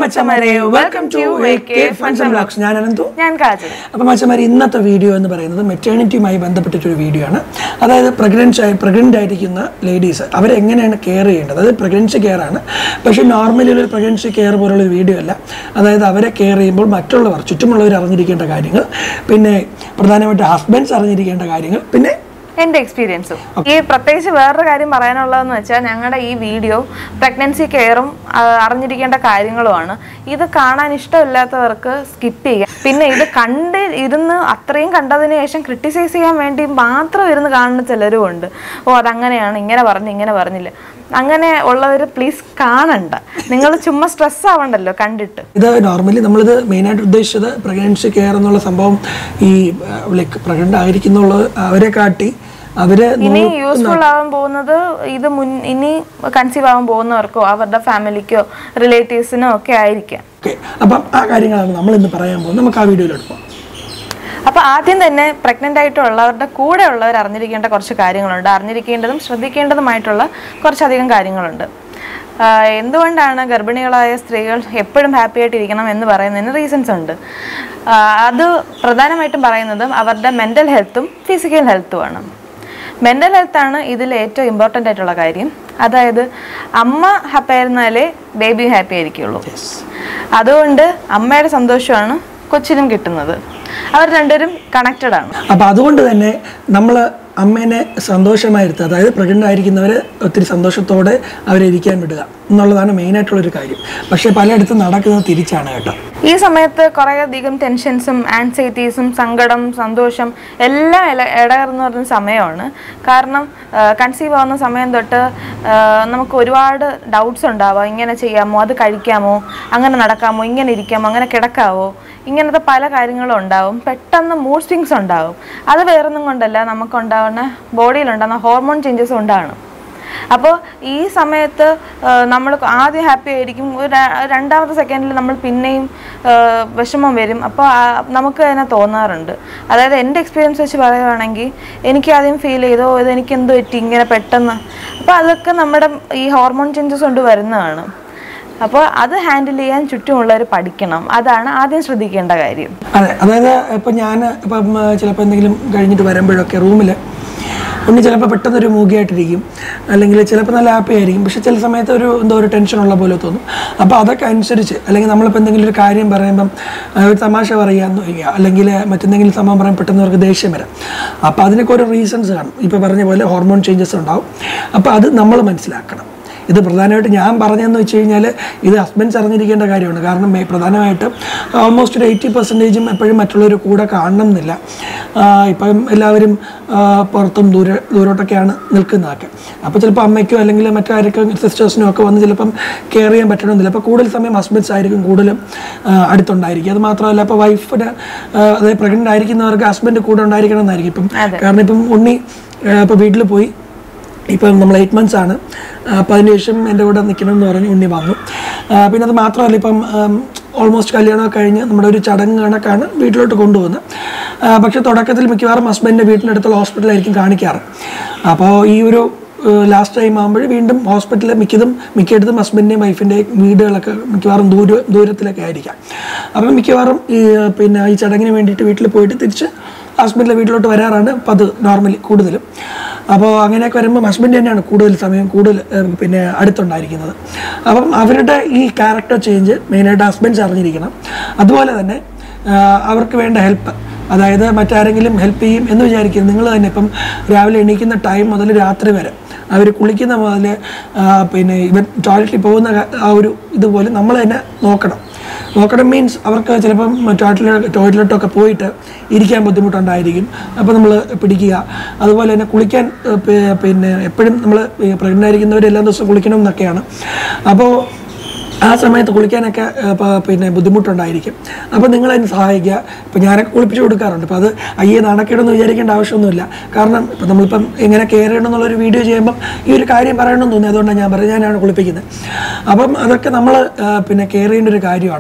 മച്ചമാരെ welcome to funs and blogs ഞാൻ അനന്തു ഞാൻ കാജൽ അപ്പം മച്ചമാരെ ഇന്നത്തെ വീഡിയോ എന്ന് പറയുന്നത് മെറ്റേണിറ്റിയുമായി ബന്ധപ്പെട്ടിട്ടൊരു വീഡിയോ ആണ് അതായത് പ്രഗ്നൻസി ആയി പ്രഗ്നൻ്റ് ആയിരിക്കുന്ന ലേഡീസ് അവരെങ്ങനെയാണ് കെയർ ചെയ്യേണ്ടത് അത് പ്രഗ്നൻസി കെയർ ആണ് പക്ഷേ നോർമലി ഒരു പ്രഗ്നൻസി കെയർ പോലുള്ള ഒരു വീഡിയോ അല്ല അതായത് അവരെ കെയർ ചെയ്യുമ്പോൾ മറ്റുള്ളവർ ചുറ്റുമുള്ളവർ അറിഞ്ഞിരിക്കേണ്ട കാര്യങ്ങൾ പിന്നെ പ്രധാനമായിട്ട് ഹസ്ബൻഡ്സ് അറിഞ്ഞിരിക്കേണ്ട കാര്യങ്ങൾ പിന്നെ എന്റെ എക്സ്പീരിയൻസും ഈ പ്രത്യേകിച്ച് വേറൊരു കാര്യം പറയാനുള്ളതെന്ന് വെച്ചാൽ ഞങ്ങളുടെ ഈ വീഡിയോ പ്രഗ്നൻസി കെയറും അറിഞ്ഞിരിക്കേണ്ട കാര്യങ്ങളുമാണ് ഇത് കാണാൻ ഇഷ്ടമില്ലാത്തവർക്ക് സ്കിപ്പ് ചെയ്യാം പിന്നെ ഇത് കണ്ട് ഇരുന്ന് അത്രയും കണ്ടതിന് ശേഷം ക്രിട്ടിസൈസ് ചെയ്യാൻ വേണ്ടി മാത്രം ഇരുന്ന് കാണുന്ന ചിലരും ഉണ്ട് ഓ അതങ്ങനെയാണ് ഇങ്ങനെ പറഞ്ഞു ഇങ്ങനെ പറഞ്ഞില്ല അങ്ങനെ ഉള്ളവർ പ്ലീസ് കാണണ്ട നിങ്ങൾ ചുമ്മാ സ്ട്രെസ് ആവണ്ടല്ലോ കണ്ടിട്ട് ഇത് നോർമലി നമ്മളിത് മെയിനായിട്ട് ഉദ്ദേശിച്ചത് പ്രഗ്നൻസി കെയർ എന്നുള്ള സംഭവം ഈ ലൈക്ക് പ്രഗ്നൻ്റ് ആയിരിക്കുന്നുള്ള അവരെ കാട്ടി അവരെ ഇനി യൂസ്ഫുൾ ആവാൻ പോകുന്നത് ഇത് മുൻ ഇനി കൺസീവ് ആവാൻ പോകുന്നവർക്കോ അവരുടെ ഫാമിലിക്കോ റിലേറ്റീവ്സിനോ ഒക്കെ ആയിരിക്കാം ഓക്കെ അപ്പം ആ കാര്യങ്ങളാണ് നമ്മൾ ഇന്ന് പറയാൻ പോകുന്നത് നമുക്ക് ആ വീഡിയോയിൽ എടുക്കാം അപ്പോൾ ആദ്യം തന്നെ പ്രഗ്നൻ്റ് ആയിട്ടുള്ളവരുടെ കൂടെ ഉള്ളവർ അറിഞ്ഞിരിക്കേണ്ട കുറച്ച് കാര്യങ്ങളുണ്ട് അറിഞ്ഞിരിക്കേണ്ടതും ശ്രദ്ധിക്കേണ്ടതുമായിട്ടുള്ള കുറച്ചധികം കാര്യങ്ങളുണ്ട് ആഹ് എന്തുകൊണ്ടാണ് ഗർഭിണികളായ സ്ത്രീകൾ എപ്പോഴും ഹാപ്പി ആയിട്ടിരിക്കണം എന്ന് പറയുന്നതിന് റീസൺസ് ഉണ്ട് ആഹ് അത് പ്രധാനമായിട്ടും പറയുന്നത് അവരുടെ മെൻ്റൽ ഹെൽത്തും ഫിസിക്കൽ ഹെൽത്തുമാണ് മെൻ്റൽ ഹെൽത്താണ് ഇതിൽ ഏറ്റവും ഇമ്പോർട്ടൻ്റ് ആയിട്ടുള്ള കാര്യം അതായത് അമ്മ ഹാപ്പി ആയിരുന്നാലേ ബേബിയും ഹാപ്പി ആയിരിക്കുള്ളൂ അതുകൊണ്ട് അമ്മയുടെ സന്തോഷമാണ് കൊച്ചിനും കിട്ടുന്നത് അവർ രണ്ടുപേരും കണക്റ്റഡ് ആണ് അപ്പം അതുകൊണ്ട് തന്നെ നമ്മൾ അമ്മേനെ സന്തോഷമായിരുത്തുക അതായത് പ്രഗ്നൻ്റ് ആയിരിക്കുന്നവരെ ഒത്തിരി സന്തോഷത്തോടെ അവരെ ഇരിക്കാൻ വിടുക എന്നുള്ളതാണ് മെയിനായിട്ടുള്ളൊരു കാര്യം പക്ഷേ പലയിടത്തും നടക്കുന്നത് തിരിച്ചാണ് കേട്ടോ ഈ സമയത്ത് കുറേയധികം ടെൻഷൻസും ആൻസൈറ്റീസും സങ്കടം സന്തോഷം എല്ലാം ഇല ഇടകർന്നു വരുന്ന സമയമാണ് കാരണം കൺസീവ് ആവുന്ന സമയം തൊട്ട് ആ, നമുക്ക് ഒരുപാട് ഡൗട്ട്സ് ഉണ്ടാവാം ഇങ്ങനെ ചെയ്യാമോ അത് കഴിക്കാമോ അങ്ങനെ നടക്കാമോ ഇങ്ങനെ ഇരിക്കാമോ അങ്ങനെ കിടക്കാവോ ഇങ്ങനത്തെ പല കാര്യങ്ങളും ഉണ്ടാവും പെട്ടെന്ന് മൂഡ് സ്വിങ്സ് ഉണ്ടാവും അത് വേറൊന്നും കൊണ്ടല്ല നമുക്കുണ്ടാവുന്ന ബോഡിയിലുണ്ടാകുന്ന ഹോർമോൺ ചേഞ്ചസ് കൊണ്ടാണ് അപ്പോൾ ഈ സമയത്ത് നമ്മൾ ആദ്യം ഹാപ്പി ആയിരിക്കും ഒരു ര- രണ്ടാമത്തെ സെക്കൻഡിൽ നമ്മൾ പിന്നെയും ആ, വിഷമം വരും അപ്പോൾ നമുക്ക് തന്നെ തോന്നാറുണ്ട് അതായത് എൻ്റെ എക്സ്പീരിയൻസ് വെച്ച് പറയുവാണെങ്കിൽ എനിക്ക് ആദ്യം ഫീൽ ചെയ്തോ ഇത് എനിക്ക് എന്ത് പറ്റി ഇങ്ങനെ പെട്ടെന്ന് അപ്പോൾ അതൊക്കെ നമ്മുടെ ഈ ഹോർമോൺ ചേഞ്ചസ് കൊണ്ട് വരുന്നതാണ് അപ്പോൾ അത് ഹാൻഡിൽ ചെയ്യാൻ ചുറ്റുമുള്ളവർ പഠിക്കണം അതാണ് ആദ്യം ശ്രദ്ധിക്കേണ്ട കാര്യം അതെ അതായത് ഇപ്പം ഞാൻ ഇപ്പം ചിലപ്പോൾ എന്തെങ്കിലും കഴിഞ്ഞിട്ട് വരുമ്പോഴൊക്കെ റൂമിൽ ഉണ്ണി ചിലപ്പോൾ പെട്ടെന്നൊരു മൂകിയായിട്ടിരിക്കും അല്ലെങ്കിൽ ചിലപ്പോൾ നല്ല ഹാപ്പി ആയിരിക്കും പക്ഷെ ചില സമയത്ത് ഒരു എന്തോ ഒരു ടെൻഷൻ ഉള്ള പോലെ തോന്നും അപ്പോൾ അതൊക്കെ അനുസരിച്ച് അല്ലെങ്കിൽ നമ്മളിപ്പോൾ എന്തെങ്കിലും ഒരു കാര്യം പറയുമ്പം ആ, ഒരു തമാശ പറയാമെന്ന് വയ്ക്കുക അല്ലെങ്കിൽ മറ്റെന്തെങ്കിലും സംഭവം പറയാൻ പെട്ടെന്ന് അവർക്ക് ദേഷ്യം വരാം അപ്പോൾ അതിനൊക്കെ ഓരോ റീസൺസ് കാണും ഇപ്പോൾ പറഞ്ഞ പോലെ ഹോർമോൺ ചേഞ്ചസ് ഉണ്ടാവും അപ്പോൾ അത് നമ്മൾ മനസ്സിലാക്കണം ഇത് പ്രധാനമായിട്ട് ഞാൻ പറഞ്ഞതെന്ന് വെച്ച് കഴിഞ്ഞാൽ ഇത് ഹസ്ബൻഡ്സ് അറിഞ്ഞിരിക്കേണ്ട കാര്യമാണ് കാരണം മേ- പ്രധാനമായിട്ടും ഓൾമോസ്റ്റ് ഒരു എയ്റ്റി പെർസെൻറ്റേജും എപ്പോഴും മറ്റുള്ളവർ കൂടെ കാണണം എന്നില്ല ആഹ് ഇപ്പം എല്ലാവരും ആഹ് പുറത്തും ദൂരെ ദൂരോട്ടൊക്കെയാണ് നിൽക്കുന്നതൊക്കെ അപ്പോൾ ചിലപ്പോൾ അമ്മയ്ക്കോ അല്ലെങ്കിൽ മറ്റാർക്കും സിസ്റ്റേഴ്സിനോ ഒക്കെ വന്ന് ചിലപ്പം കെയർ ചെയ്യാൻ പറ്റണമെന്നില്ല അപ്പോൾ കൂടുതൽ സമയം ഹസ്ബൻഡ്സ് ആയിരിക്കും കൂടുതലും ആഹ് അടുത്തുണ്ടായിരിക്കും അത് മാത്രമല്ല ഇപ്പോൾ വൈഫിന് അതായത് പ്രഗ്നൻ്റ് ആയിരിക്കുന്നവർക്ക് ഹസ്ബൻഡ് കൂടെ ഉണ്ടായിരിക്കണം എന്നായിരിക്കും ഇപ്പം കാരണം ഇപ്പം ഉണ്ണി ഇപ്പോൾ വീട്ടിൽ പോയി ഇപ്പം നമ്മൾ എയ്റ്റ് മന്ത്സ് ആണ് അപ്പോൾ അതിന് ശേഷം എൻ്റെ കൂടെ നിൽക്കണം എന്ന് പറഞ്ഞ് ഉണ്ണി വന്നു ആ, പിന്നെ അത് മാത്രമല്ല ഇപ്പം ഓൾമോസ്റ്റ് കല്യാണമൊക്കെ കഴിഞ്ഞ് നമ്മുടെ ഒരു ചടങ്ങ് കണക്കാണ് വീട്ടിലോട്ട് കൊണ്ടുപോകുന്നത് ആ, പക്ഷേ തുടക്കത്തിൽ മിക്കവാറും ഹസ്ബൻഡിൻ്റെ വീട്ടിനടുത്തുള്ള ഹോസ്പിറ്റലായിരിക്കും കാണിക്കാറ് അപ്പോൾ ഈ ഒരു ലാസ്റ്റ് ടൈം ആകുമ്പോൾ വീണ്ടും ഹോസ്പിറ്റലിൽ മിക്കതും മിക്കയിടത്തും ഹസ്ബൻഡിൻ്റെയും വൈഫിൻ്റെയും വീടുകളൊക്കെ മിക്കവാറും ദൂര ദൂരത്തിലൊക്കെ ആയിരിക്കാം അപ്പം മിക്കവാറും ഈ പിന്നെ ഈ ചടങ്ങിന് വേണ്ടിയിട്ട് വീട്ടിൽ പോയിട്ട് തിരിച്ച് ഹസ്ബൻഡിലെ വീട്ടിലോട്ട് വരാറാണ് പത് നോർമലി കൂടുതലും അപ്പോൾ അങ്ങനെയൊക്കെ വരുമ്പോൾ ഹസ്ബൻഡ് തന്നെയാണ് കൂടുതൽ സമയം കൂടുതൽ ഏഹ്, പിന്നെ അടുത്തുണ്ടായിരിക്കുന്നത് അപ്പം അവരുടെ ഈ ക്യാരക്ടർ ചേഞ്ച് മെയിനായിട്ട് ഹസ്ബൻഡ്സ് അറിഞ്ഞിരിക്കണം അതുപോലെ തന്നെ ആഹ്, അവർക്ക് വേണ്ട ഹെൽപ്പ് അതായത് മറ്റാരെങ്കിലും ഹെൽപ്പ് ചെയ്യും എന്ന് വിചാരിക്കും നിങ്ങൾ തന്നെ ഇപ്പം രാവിലെ എണീക്കുന്ന ടൈം മുതൽ രാത്രി വരെ അവർ കുളിക്കുന്ന മുതൽ പിന്നെ ഇവൻ ടോയ്ലറ്റിൽ പോകുന്ന ക- ആ ഒരു ഇതുപോലെ നമ്മൾ തന്നെ നോക്കണം നോക്കണം മീൻസ് അവർക്ക് ചിലപ്പം ടോയ്ലറ്റ് ടോയ്ലറ്റൊക്കെ പോയിട്ട് ഇരിക്കാൻ ബുദ്ധിമുട്ടുണ്ടായിരിക്കും അപ്പോൾ നമ്മൾ പിടിക്കുക അതുപോലെ തന്നെ കുളിക്കാൻ ഏഹ്, പി- പിന്നെ എപ്പോഴും നമ്മൾ പ്രഗ്നൻ്റ് ആയിരിക്കുന്നവർ എല്ലാ ദിവസവും കുളിക്കണം എന്നൊക്കെയാണ് അപ്പോൾ ആ സമയത്ത് കുളിക്കാനൊക്കെ ഏഹ്, പ- പിന്നെ ബുദ്ധിമുട്ടുണ്ടായിരിക്കും അപ്പോൾ നിങ്ങൾ അതിന് സഹായിക്കുക ഇപ്പോൾ ഞാനൊക്കെ കുളിപ്പിച്ച് കൊടുക്കാറുണ്ട് അപ്പോൾ അത് അയ്യേ നാണക്കേടൊന്നും വിചാരിക്കേണ്ട ആവശ്യമൊന്നുമില്ല കാരണം ഇപ്പോൾ നമ്മളിപ്പം എങ്ങനെ കെയർ ചെയ്യണം എന്നുള്ളൊരു വീഡിയോ ചെയ്യുമ്പം ഈ ഒരു കാര്യം പറയണമെന്ന് തോന്നി അതുകൊണ്ടാണ് ഞാൻ പറയുന്നത് ഞാനാണ് കുളിപ്പിക്കുന്നത് അപ്പം അതൊക്കെ നമ്മൾ പിന്നെ കെയർ ചെയ്യേണ്ട ഒരു കാര്യമാണ്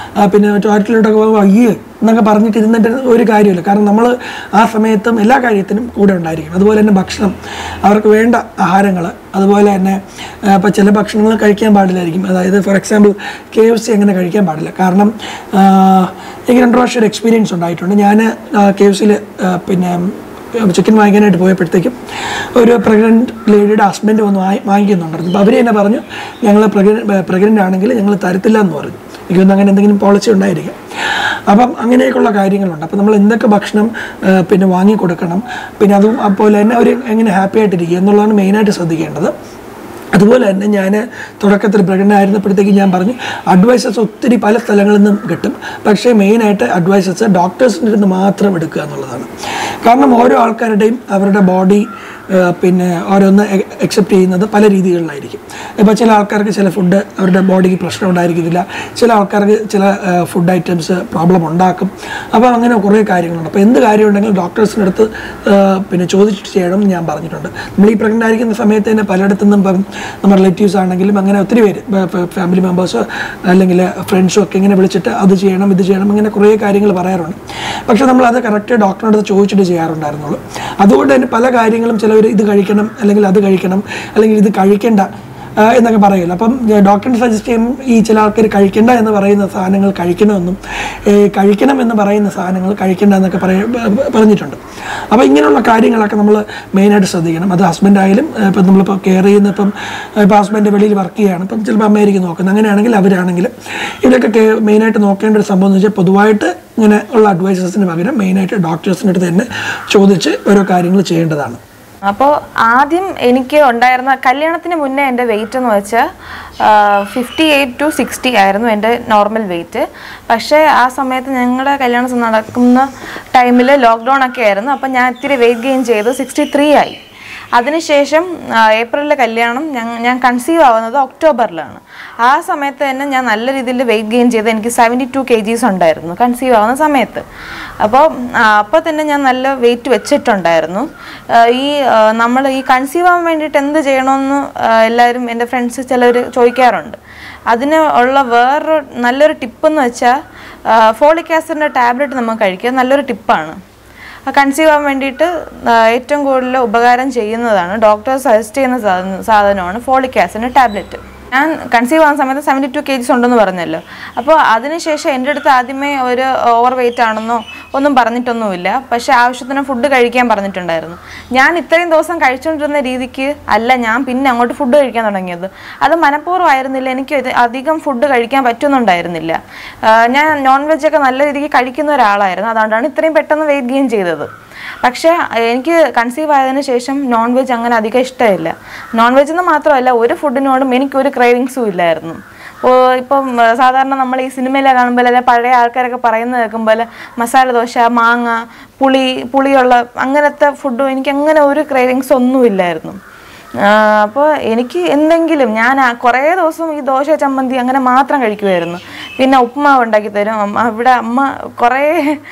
ആ, പിന്നെ ടോയ്ലറ്റിലോട്ടൊക്കെ പോകുമ്പോൾ അയ്യേ എന്നൊക്കെ പറഞ്ഞിട്ട് ഇരുന്നിട്ട് ഒരു കാര്യമില്ല കാരണം നമ്മൾ ആ സമയത്തും എല്ലാ കാര്യത്തിനും കൂടെ ഉണ്ടായിരിക്കും അതുപോലെ തന്നെ ഭക്ഷണം അവർക്ക് വേണ്ട ആഹാരങ്ങൾ അതുപോലെ തന്നെ ഇപ്പോൾ ചില ഭക്ഷണങ്ങൾ കഴിക്കാൻ പാടില്ലായിരിക്കും അതായത് for example K F C അങ്ങനെ കഴിക്കാൻ പാടില്ല കാരണം ആ, എനിക്ക് രണ്ട് പ്രാവശ്യം ഒരു എക്സ്പീരിയൻസ് ഉണ്ടായിട്ടുണ്ട് ഞാൻ കെ എഫ് സിയിൽ പിന്നെ ചിക്കൻ വാങ്ങിക്കാനായിട്ട് പോയപ്പോഴത്തേക്കും ഒരു പ്രഗ്നൻറ്റ് ലേഡിയുടെ ഹസ്ബൻഡ് വന്ന് വാങ്ങി വാങ്ങിക്കുന്നുണ്ടായിരുന്നു അപ്പോൾ അവർ തന്നെ പറഞ്ഞു ഞങ്ങൾ പ്രഗ്നൻ്റ് പ്രഗ്നൻ്റ് ആണെങ്കിൽ ഞങ്ങൾ തരത്തില്ല എന്ന് പറഞ്ഞു എനിക്ക് തോന്നുന്നു അങ്ങനെ എന്തെങ്കിലും പോളിസി ഉണ്ടായിരിക്കും അപ്പം അങ്ങനെയൊക്കെയുള്ള കാര്യങ്ങളുണ്ട് അപ്പോൾ നമ്മൾ എന്തൊക്കെ ഭക്ഷണം ആ, പിന്നെ വാങ്ങി കൊടുക്കണം പിന്നെ അതും അതുപോലെ തന്നെ അവർ എങ്ങനെ ഹാപ്പി ആയിട്ടിരിക്കുക എന്നുള്ളതാണ് മെയിനായിട്ട് ശ്രദ്ധിക്കേണ്ടത് അതുപോലെ തന്നെ ഞാൻ തുടക്കത്തിൽ പ്രഗ്നൻ്റ് ആയിരുന്നപ്പോഴത്തേക്ക് ഞാൻ പറഞ്ഞു അഡ്വൈസസ് ഒത്തിരി പല സ്ഥലങ്ങളിൽ നിന്നും കിട്ടും പക്ഷേ മെയിനായിട്ട് അഡ്വൈസസ് ഡോക്ടേഴ്സിൻ്റെ അടുത്ത് മാത്രം എടുക്കുക എന്നുള്ളതാണ് കാരണം ഓരോ ആൾക്കാരുടെയും അവരുടെ ബോഡി പിന്നെ ഓരോന്ന് അക്സെപ്റ്റ് ചെയ്യുന്നത് പല രീതികളിലായിരിക്കും ഇപ്പോൾ ചില ആൾക്കാർക്ക് ചില ഫുഡ് അവരുടെ ബോഡിക്ക് പ്രശ്നം ഉണ്ടായിരിക്കത്തില്ല ചില ആൾക്കാർക്ക് ചില ഫുഡ് ഐറ്റംസ് പ്രോബ്ലം ഉണ്ടാക്കും അപ്പോൾ അങ്ങനെ കുറേ കാര്യങ്ങളുണ്ട് അപ്പോൾ എന്ത് കാര്യം ഉണ്ടെങ്കിലും ഡോക്ടേഴ്സിൻ്റെ അടുത്ത് ആ, പിന്നെ ചോദിച്ചിട്ട് ചെയ്യണം എന്ന് ഞാൻ പറഞ്ഞിട്ടുണ്ട് നമ്മൾ ഈ പ്രഗ്നൻ്റ് ആയിരിക്കുന്ന സമയത്ത് തന്നെ പലയിടത്തു നിന്നും ഇപ്പം നമ്മുടെ റിലേറ്റീവ്സ് ആണെങ്കിലും അങ്ങനെ ഒത്തിരി പേര് ഫാമിലി മെമ്പേഴ്സോ അല്ലെങ്കിൽ ഫ്രണ്ട്സോ ഒക്കെ ഇങ്ങനെ വിളിച്ചിട്ട് അത് ചെയ്യണം ഇത് ചെയ്യണം ഇങ്ങനെ കുറേ കാര്യങ്ങൾ പറയാറുണ്ട് പക്ഷേ നമ്മൾ അത് കറക്റ്റ് ഡോക്ടറിൻ്റെ അടുത്ത് ചോദിച്ചിട്ട് ചെയ്യാറുണ്ടായിരുന്നുള്ളൂ അതുകൊണ്ട് തന്നെ പല കാര്യങ്ങളും ചിലവർ ഇത് കഴിക്കണം അല്ലെങ്കിൽ അത് കഴിക്കണം അല്ലെങ്കിൽ ഇത് കഴിക്കേണ്ട ആ, എന്നൊക്കെ പറയില്ല അപ്പം ഡോക്ടറിന് സജസ്റ്റ് ചെയ്യും ഈ ചില ആൾക്കാർ കഴിക്കേണ്ട എന്ന് പറയുന്ന സാധനങ്ങൾ കഴിക്കണമെന്നും ഏ, കഴിക്കണം എന്ന് പറയുന്ന സാധനങ്ങൾ കഴിക്കേണ്ട എന്നൊക്കെ പറയ പ- പറഞ്ഞിട്ടുണ്ട് അപ്പോൾ ഇങ്ങനെയുള്ള കാര്യങ്ങളൊക്കെ നമ്മൾ മെയിനായിട്ട് ശ്രദ്ധിക്കണം അത് ഹസ്ബൻഡ് ആയാലും ഇപ്പം നമ്മളിപ്പോൾ കെയർ ചെയ്യുന്ന ഇപ്പം ഇപ്പോൾ ഹസ്ബൻഡ് വെളിയിൽ വർക്ക് ചെയ്യുകയാണ് ഇപ്പം ചിലപ്പോൾ അമ്മയായിരിക്കും നോക്കുന്നത് അങ്ങനെയാണെങ്കിൽ അവരാണെങ്കിലും ഇതൊക്കെ മെയിനായിട്ട് നോക്കേണ്ട ഒരു സംഭവം എന്ന് വെച്ചാൽ പൊതുവായിട്ട് ഇങ്ങനെ ഉള്ള അഡ്വൈസസിന് പകരം മെയിനായിട്ട് ഡോക്ടേഴ്സിൻ്റെ അടുത്ത് തന്നെ ചോദിച്ച് ഓരോ കാര്യങ്ങൾ ചെയ്യേണ്ടതാണ് അപ്പോൾ ആദ്യം എനിക്ക് ഉണ്ടായിരുന്ന കല്യാണത്തിന് മുന്നേ എൻ്റെ വെയിറ്റ് എന്ന് വെച്ചാൽ ഫിഫ്റ്റി എയ്റ്റ് ടു സിക്സ്റ്റി ആയിരുന്നു എൻ്റെ നോർമൽ വെയിറ്റ് പക്ഷേ ആ സമയത്ത് ഞങ്ങളുടെ കല്യാണം നടക്കുന്ന ടൈമിൽ ലോക്ക്ഡൗൺ ഒക്കെ ആയിരുന്നു അപ്പം ഞാൻ ഇത്തിരി വെയിറ്റ് ഗെയിൻ ചെയ്ത് സിക്സ്റ്റി ത്രീ ആയി അതിനുശേഷം ആ, ഏപ്രിലിലെ കല്യാണം ഞാൻ ഞാൻ കൺസീവ് ആവുന്നത് ഒക്ടോബറിലാണ് ആ സമയത്ത് തന്നെ ഞാൻ നല്ല രീതിയിൽ വെയിറ്റ് ഗെയിൻ ചെയ്ത് എനിക്ക് സെവൻറ്റി ടു കെ ജീസ് ഉണ്ടായിരുന്നു കൺസീവ് ആവുന്ന സമയത്ത് അപ്പോൾ അപ്പോൾ തന്നെ ഞാൻ നല്ല വെയിറ്റ് വെച്ചിട്ടുണ്ടായിരുന്നു ആ, ഈ നമ്മൾ ഈ കൺസീവ് ആവാൻ വേണ്ടിയിട്ട് എന്ത് ചെയ്യണമെന്ന് ആ, എല്ലാവരും എൻ്റെ ഫ്രണ്ട്സ് ചിലർ ചോദിക്കാറുണ്ട് അതിന് ഉള്ള വേറൊരു നല്ലൊരു ടിപ്പ് എന്ന് വെച്ചാൽ ഫോളിക് ആസിഡിൻ്റെ ടാബ്ലറ്റ് നമുക്ക് കഴിക്കുക നല്ലൊരു ടിപ്പാണ് കൺസീവ് ആവാൻ വേണ്ടിയിട്ട് ആ, ഏറ്റവും കൂടുതൽ ഉപകാരം ചെയ്യുന്നതാണ് ഡോക്ടർ സജസ്റ്റ് ചെയ്യുന്ന സാധന- സാധനമാണ് ഫോളിക് ആസിഡിൻ്റെ ടാബ്ലറ്റ് ഞാൻ കൺസീവ് ആവുന്ന സമയത്ത് സെവൻറ്റി ടു കെ ജിസ് ഉണ്ടെന്ന് പറഞ്ഞല്ലോ അപ്പോൾ അതിനുശേഷം എൻ്റെ അടുത്ത് ആദ്യമേ ഒരു ഓവർ വെയിറ്റ് ആണെന്നോ ഒന്നും പറഞ്ഞിട്ടൊന്നുമില്ല പക്ഷേ ആവശ്യത്തിന് ഫുഡ് കഴിക്കാൻ പറഞ്ഞിട്ടുണ്ടായിരുന്നു ഞാൻ ഇത്രയും ദിവസം കഴിച്ചുകൊണ്ടിരുന്ന രീതിക്ക് അല്ല ഞാൻ പിന്നെ അങ്ങോട്ട് ഫുഡ് കഴിക്കാൻ തുടങ്ങിയത് അത് മനഃപൂർവ്വമായിരുന്നില്ല എനിക്ക് ഇത് അധികം ഫുഡ് കഴിക്കാൻ പറ്റുന്നുണ്ടായിരുന്നില്ല ആ, ഞാൻ നോൺ വെജ് ഒക്കെ നല്ല രീതിക്ക് കഴിക്കുന്ന ഒരാളായിരുന്നു അതുകൊണ്ടാണ് ഇത്രയും പെട്ടെന്ന് വെയിറ്റ് ഗെയിൻ ചെയ്തത് പക്ഷേ എനിക്ക് കൺസീവ് ആയതിനു ശേഷം നോൺ വെജ് അങ്ങനെ അധികം ഇഷ്ടമില്ല നോൺ വെജ് എന്ന് മാത്രമല്ല ഒരു ഫുഡിനോടും എനിക്കൊരു ക്രേവിങ്സും ഇല്ലായിരുന്നു ഓ ഇപ്പം ആ, സാധാരണ നമ്മൾ ഈ സിനിമയിലെ കാണുമ്പോൾ അല്ലെ പഴയ ആൾക്കാരൊക്കെ പറയുന്നത് കേൾക്കുമ്പോൾ മസാല ദോശ മാങ്ങ പുളി പുളിയുള്ള അങ്ങനത്തെ ഫുഡും എനിക്ക് അങ്ങനെ ഒരു ക്രേവിങ്സ് ഒന്നും ഇല്ലായിരുന്നു അപ്പോൾ എനിക്ക് എന്തെങ്കിലും ഞാൻ ആ കുറേ ദിവസം ഈ ദോശ ചമ്മന്തി അങ്ങനെ മാത്രം കഴിക്കുമായിരുന്നു പിന്നെ ഉപ്പുമാവ് ഉണ്ടാക്കി തരും അമ്മ ഇവിടെ അമ്മ കുറേ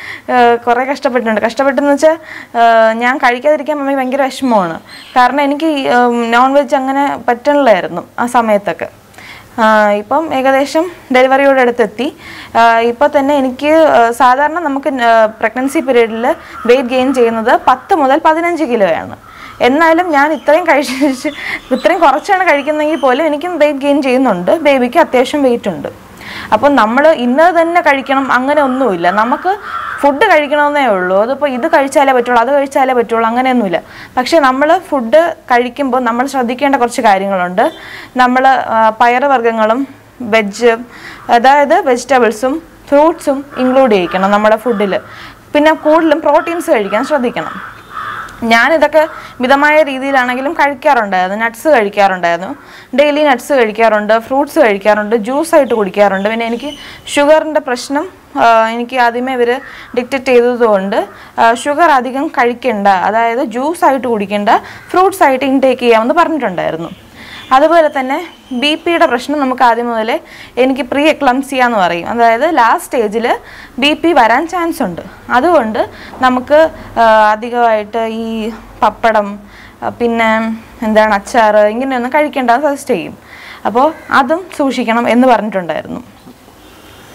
ആ, കുറേ കഷ്ടപ്പെട്ടിട്ടുണ്ട് കഷ്ടപ്പെട്ടെന്ന് വെച്ചാൽ ആ, ഞാൻ കഴിക്കാതിരിക്കാൻ അമ്മയ്ക്ക് ഭയങ്കര വിഷമമാണ് കാരണം എനിക്ക് നോൺ വെജ് അങ്ങനെ പറ്റണില്ലായിരുന്നു ആ സമയത്തൊക്കെ ആ, ഇപ്പം ഏകദേശം ഡെലിവറിയോട് അടുത്തെത്തി ഇപ്പോൾ തന്നെ എനിക്ക് ആ, സാധാരണ നമുക്ക് പ്രഗ്നൻസി പീരീഡിൽ വെയിറ്റ് ഗെയിൻ ചെയ്യുന്നത് പത്ത് മുതൽ പതിനഞ്ച് കിലോയാണ് എന്നാലും ഞാൻ ഇത്രയും കഴിച്ച് ഇത്രയും കുറച്ചാണ് കഴിക്കുന്നതെങ്കിൽ പോലും എനിക്കും വെയിറ്റ് ഗെയിൻ ചെയ്യുന്നുണ്ട് ബേബിക്ക് അത്യാവശ്യം വെയിറ്റ് ഉണ്ട് അപ്പോൾ നമ്മൾ ഇന്നത് തന്നെ കഴിക്കണം അങ്ങനെ ഒന്നുമില്ല നമുക്ക് ഫുഡ് കഴിക്കണമെന്നേ ഉള്ളൂ അതിപ്പോൾ ഇത് കഴിച്ചാലേ പറ്റുള്ളൂ അത് കഴിച്ചാലേ പറ്റുള്ളൂ അങ്ങനെയൊന്നുമില്ല പക്ഷേ നമ്മൾ ഫുഡ് കഴിക്കുമ്പോൾ നമ്മൾ ശ്രദ്ധിക്കേണ്ട കുറച്ച് കാര്യങ്ങളുണ്ട് നമ്മൾ പയറുവർഗ്ഗങ്ങളും വെജ് അതായത് വെജിറ്റബിൾസും ഫ്രൂട്ട്സും ഇൻക്ലൂഡ് ചെയ്യിക്കണം നമ്മുടെ ഫുഡിൽ പിന്നെ കൂടുതലും പ്രോട്ടീൻസ് കഴിക്കാൻ ശ്രദ്ധിക്കണം ഞാനിതൊക്കെ മിതമായ രീതിയിലാണെങ്കിലും കഴിക്കാറുണ്ടായിരുന്നു നട്ട്സ് കഴിക്കാറുണ്ടായിരുന്നു ഡെയിലി നട്ട്സ് കഴിക്കാറുണ്ട് ഫ്രൂട്ട്സ് കഴിക്കാറുണ്ട് ജ്യൂസ് ആയിട്ട് കുടിക്കാറുണ്ട് പിന്നെ എനിക്ക് ഷുഗറിൻ്റെ പ്രശ്നം ആ, എനിക്ക് ആദ്യമേ ഇവർ ഡിക്റ്റേറ്റ് ചെയ്തതുകൊണ്ട് ഷുഗർ അധികം കഴിക്കണ്ട അതായത് ജ്യൂസ് ആയിട്ട് കുടിക്കേണ്ട ഫ്രൂട്ട്സ് ആയിട്ട് ഇൻടേക്ക് ചെയ്യാമെന്ന് പറഞ്ഞിട്ടുണ്ടായിരുന്നു അതുപോലെ തന്നെ ബി പിയുടെ പ്രശ്നം നമുക്ക് ആദ്യം മുതലേ എനിക്ക് പ്രീ എക്ലംസിയ എന്ന് പറയും അതായത് ലാസ്റ്റ് സ്റ്റേജിൽ ബി പി വരാൻ ചാൻസ് ഉണ്ട് അതുകൊണ്ട് നമുക്ക് ആ, അധികമായിട്ട് ഈ പപ്പടം ആ, പിന്നെ എന്താണ് അച്ചാർ ഇങ്ങനെയൊന്നും കഴിക്കേണ്ടത് സജസ്റ്റ് ചെയ്യും അപ്പോൾ അതും സൂക്ഷിക്കണം എന്ന് പറഞ്ഞിട്ടുണ്ടായിരുന്നു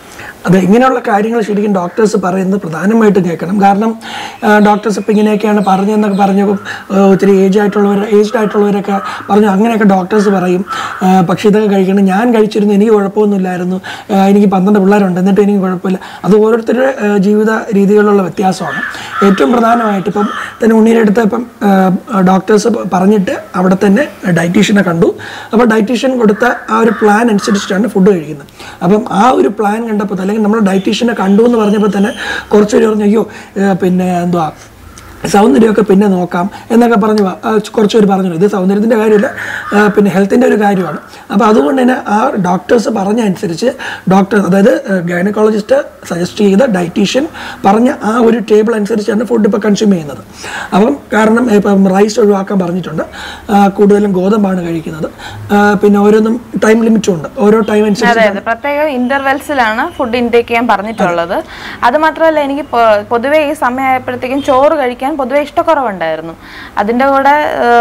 അതെ ഇങ്ങനെയുള്ള കാര്യങ്ങൾ ശരിക്കും ഡോക്ടേഴ്സ് പറയുന്നത് പ്രധാനമായിട്ടും കേൾക്കണം കാരണം ഡോക്ടേഴ്സ് ഇപ്പം ഇങ്ങനെയൊക്കെയാണ് പറഞ്ഞതെന്നൊക്കെ പറഞ്ഞപ്പോൾ ആ, ഒത്തിരി ഏജ് ആയിട്ടുള്ളവർ ഏജ്ഡ് ആയിട്ടുള്ളവരൊക്കെ പറഞ്ഞു അങ്ങനെയൊക്കെ ഡോക്ടേഴ്സ് പറയും ആ, പക്ഷേ ഇതൊക്കെ കഴിക്കണം ഞാൻ കഴിച്ചിരുന്നു എനിക്ക് കുഴപ്പമൊന്നുമില്ലായിരുന്നു ആ, എനിക്ക് പന്ത്രണ്ട് പിള്ളേരുണ്ട് എന്നിട്ട് എനിക്ക് കുഴപ്പമില്ല അത് ഓരോരുത്തരുടെ ആ, ജീവിത രീതികളിലുള്ള വ്യത്യാസമാണ് ഏറ്റവും പ്രധാനമായിട്ട് ഇപ്പം തന്നെ ഉണ്ണീൻ്റെ അടുത്ത് ഇപ്പം ഡോക്ടേഴ്സ് പറഞ്ഞിട്ട് അവിടെ തന്നെ ഡയറ്റീഷ്യനെ കണ്ടു അപ്പോൾ ഡയറ്റീഷ്യൻ കൊടുത്ത ആ ഒരു പ്ലാൻ അനുസരിച്ചിട്ടാണ് ഫുഡ് കഴിക്കുന്നത് അപ്പം ആ ഒരു പ്ലാൻ കണ്ടപ്പോൾ അല്ലെങ്കിൽ നമ്മൾ ഡയറ്റീഷ്യനെ കണ്ടു എന്ന് പറഞ്ഞപ്പോൾ തന്നെ കുറച്ച് പേര് പറഞ്ഞു അയ്യോ ഏർ പിന്നെ എന്തുവാ സൗന്ദര്യമൊക്കെ പിന്നെ നോക്കാം എന്നൊക്കെ പറഞ്ഞു വാ. ആ, കുറച്ച് പേര് പറഞ്ഞു ഇത് സൗന്ദര്യത്തിൻ്റെ കാര്യമില്ല ആ, പിന്നെ ഹെൽത്തിൻ്റെ ഒരു കാര്യമാണ് അപ്പോൾ അതുകൊണ്ട് തന്നെ ആ ഡോക്ടേഴ്സ് പറഞ്ഞ അനുസരിച്ച് ഡോക്ടർ അതായത് ഗൈനക്കോളജിസ്റ്റ് സജസ്റ്റ് ചെയ്ത ഡയറ്റീഷ്യൻ പറഞ്ഞ ആ ഒരു ടേബിൾ അനുസരിച്ചാണ് ഫുഡ് ഇപ്പോൾ കൺസ്യൂം ചെയ്യുന്നത് അപ്പം കാരണം ഇപ്പം റൈസ് ഒഴിവാക്കാൻ പറഞ്ഞിട്ടുണ്ട് ആ, കൂടുതലും ഗോതമ്പാണ് കഴിക്കുന്നത് ആ, പിന്നെ ഓരോന്നും ടൈം ലിമിറ്റും ഉണ്ട് ഓരോ ടൈം അനുസരിച്ച് അതെ അതെ പ്രത്യേക ഇന്റർവെൽസിലാണ് ഫുഡ് ഇൻടേക്ക് ചെയ്യാൻ പറഞ്ഞിട്ടുള്ളത് അത് മാത്രമല്ല എനിക്ക് പൊ- പൊതുവേ ഈ സമയമായപ്പോഴത്തേക്കും ചോറ് കഴിക്കാൻ പൊതുവേ ഇഷ്ടക്കുറവുണ്ടായിരുന്നു അതിന്റെ കൂടെ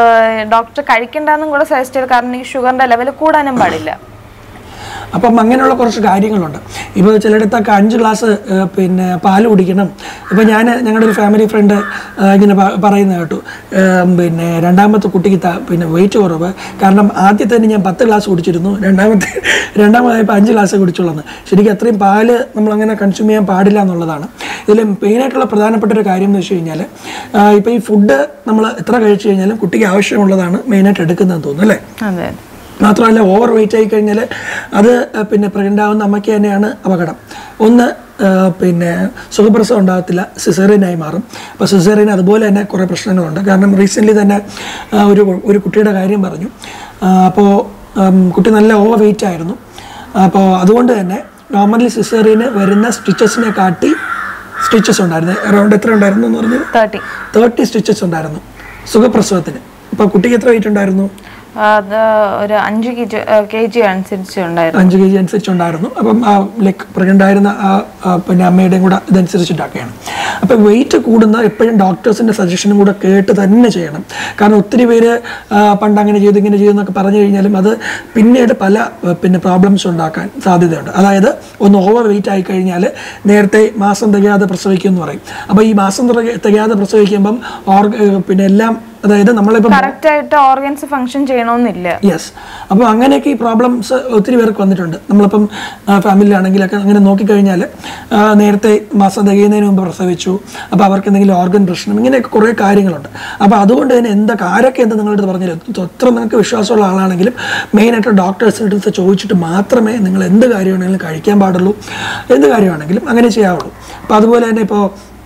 ഡോക്ടർ കഴിക്കണ്ടെന്നും കൂടെ സജസ്റ്റ് ചെയ്ത് കാരണം ഈ ഷുഗറിന്റെ ലെവൽ കൂടാനും പാടില്ല അപ്പം അങ്ങനെയുള്ള കുറച്ച് കാര്യങ്ങളുണ്ട് ഇപ്പോൾ ചിലയിടത്തൊക്കെ അഞ്ച് ഗ്ലാസ് ഏഹ്, പിന്നെ പാൽ കുടിക്കണം ഇപ്പോൾ ഞാൻ ഞങ്ങളുടെ ഒരു ഫാമിലി ഫ്രണ്ട് ഇങ്ങനെ പ- പറയുന്നത് കേട്ടു ഏഹ്, പിന്നെ രണ്ടാമത്തെ കുട്ടിക്ക് ത- പിന്നെ വെയിറ്റ് കുറവ് കാരണം ആദ്യത്തെ തന്നെ ഞാൻ പത്ത് ഗ്ലാസ് കുടിച്ചിരുന്നു രണ്ടാമത്തെ രണ്ടാമതായപ്പോൾ അഞ്ച് ഗ്ലാസ് കുടിച്ചുള്ളൂ ശരിക്കും അത്രയും പാല് നമ്മളങ്ങനെ കൺസ്യൂം ചെയ്യാൻ പാടില്ല എന്നുള്ളതാണ് ഇതിൽ മെയിനായിട്ടുള്ള പ്രധാനപ്പെട്ട ഒരു കാര്യം എന്ന് വെച്ച് കഴിഞ്ഞാൽ ഇപ്പോൾ ഈ ഫുഡ് നമ്മൾ എത്ര കഴിച്ചു കഴിഞ്ഞാലും കുട്ടിക്ക് ആവശ്യമുള്ളതാണ് മെയിനായിട്ട് എടുക്കുന്നതെന്ന് തോന്നുന്നു അല്ലേ അതെ മാത്രമല്ല ഓവർ വെയിറ്റ് ആയി കഴിഞ്ഞാൽ അത് അഹ് പിന്നെ പ്രഗ്നൻ്റ് ആവുന്ന അമ്മയ്ക്ക് തന്നെയാണ് അപകടം ഒന്ന് ആഹ് പിന്നെ സുഖപ്രസവം ഉണ്ടാകത്തില്ല സിസേറിയനായി മാറും അപ്പോൾ സിസേറിയൻ അതുപോലെ തന്നെ കുറേ പ്രശ്നങ്ങളുണ്ട് കാരണം റീസെൻ്റ്ലി തന്നെ ആഹ് ഒരു ഒരു കുട്ടിയുടെ കാര്യം പറഞ്ഞു അപ്പോൾ കുട്ടി നല്ല ഓവർ വെയിറ്റ് ആയിരുന്നു അപ്പോൾ അതുകൊണ്ട് തന്നെ നോർമലി സിസേറിയന് വരുന്ന സ്റ്റിച്ചസിനെ കാട്ടി സ്റ്റിച്ചസ് ഉണ്ടായിരുന്നു അറൗണ്ട് എത്ര ഉണ്ടായിരുന്നു എന്ന് പറഞ്ഞത് തേർട്ടി തേർട്ടി സ്റ്റിച്ചസ് ഉണ്ടായിരുന്നു സുഖപ്രസവത്തിന് അപ്പോൾ കുട്ടിക്ക് എത്ര വെയിറ്റ് ഉണ്ടായിരുന്നു അത് ഒരു അഞ്ച് കെ ജി കെ ജി അനുസരിച്ച് ഉണ്ടായിരുന്നു അഞ്ച് കെ ജി അനുസരിച്ചുണ്ടായിരുന്നു അപ്പം ആ ലൈക്ക് പ്രഗ്നൻ്റ് ആയിരുന്ന ആ ആ പിന്നെ അമ്മയുടെയും കൂടെ ഇതനുസരിച്ചിട്ടൊക്കെയാണ് അപ്പം വെയിറ്റ് കൂടുന്ന എപ്പോഴും ഡോക്ടേഴ്സിൻ്റെ സജഷനും കൂടെ കേട്ട് തന്നെ ചെയ്യണം കാരണം ഒത്തിരി പേര് ആ, പണ്ട് അങ്ങനെ ചെയ്തു ഇങ്ങനെ ചെയ്തു എന്നൊക്കെ പറഞ്ഞു കഴിഞ്ഞാലും അത് പിന്നീട് പല ആ, പിന്നെ പ്രോബ്ലംസ് ഉണ്ടാക്കാൻ സാധ്യതയുണ്ട് അതായത് ഒന്ന് ഓവർ വെയിറ്റ് ആയി കഴിഞ്ഞാൽ നേരത്തെ മാസം തികയാതെ പ്രസവിക്കും എന്ന് പറയും അപ്പോൾ ഈ മാസം തികയ- തികയാതെ പ്രസവിക്കുമ്പം ഓർഗ പിന്നെ എല്ലാം അതായത് നമ്മളിപ്പം കറക്റ്റ് ആയിട്ട് ഓർഗൻസ് ഫങ്ഷൻ ചെയ്യണമെന്നില്ല യെസ് അപ്പോൾ അങ്ങനെയൊക്കെ ഈ പ്രോബ്ലംസ് ഒത്തിരി പേർക്ക് വന്നിട്ടുണ്ട് നമ്മളിപ്പം ഫാമിലിയിലാണെങ്കിലൊക്കെ അങ്ങനെ നോക്കിക്കഴിഞ്ഞാൽ ആ, നേരത്തെ മാസം തികയുന്നതിന് മുമ്പ് പ്രസവിച്ചു അപ്പോൾ അവർക്ക് എന്തെങ്കിലും ഓർഗൻ പ്രശ്നം ഇങ്ങനെയൊക്കെ കുറേ കാര്യങ്ങളുണ്ട് അപ്പോൾ അതുകൊണ്ട് തന്നെ എന്തൊക്കെ ആരൊക്കെ എന്ത് നിങ്ങളുടെ അടുത്ത് പറഞ്ഞാലും എത്ര നിങ്ങൾക്ക് വിശ്വാസമുള്ള ആളാണെങ്കിലും മെയിനായിട്ട് ഡോക്ടേഴ്സിൻ്റെ അടുത്ത് ചോദിച്ചിട്ട് മാത്രമേ നിങ്ങൾ എന്ത് കാര്യമാണെങ്കിലും കഴിക്കാൻ പാടുള്ളൂ എന്ത് കാര്യമാണെങ്കിലും അങ്ങനെ ചെയ്യാവുള്ളൂ അപ്പോൾ അതുപോലെ തന്നെ ഇപ്പോൾ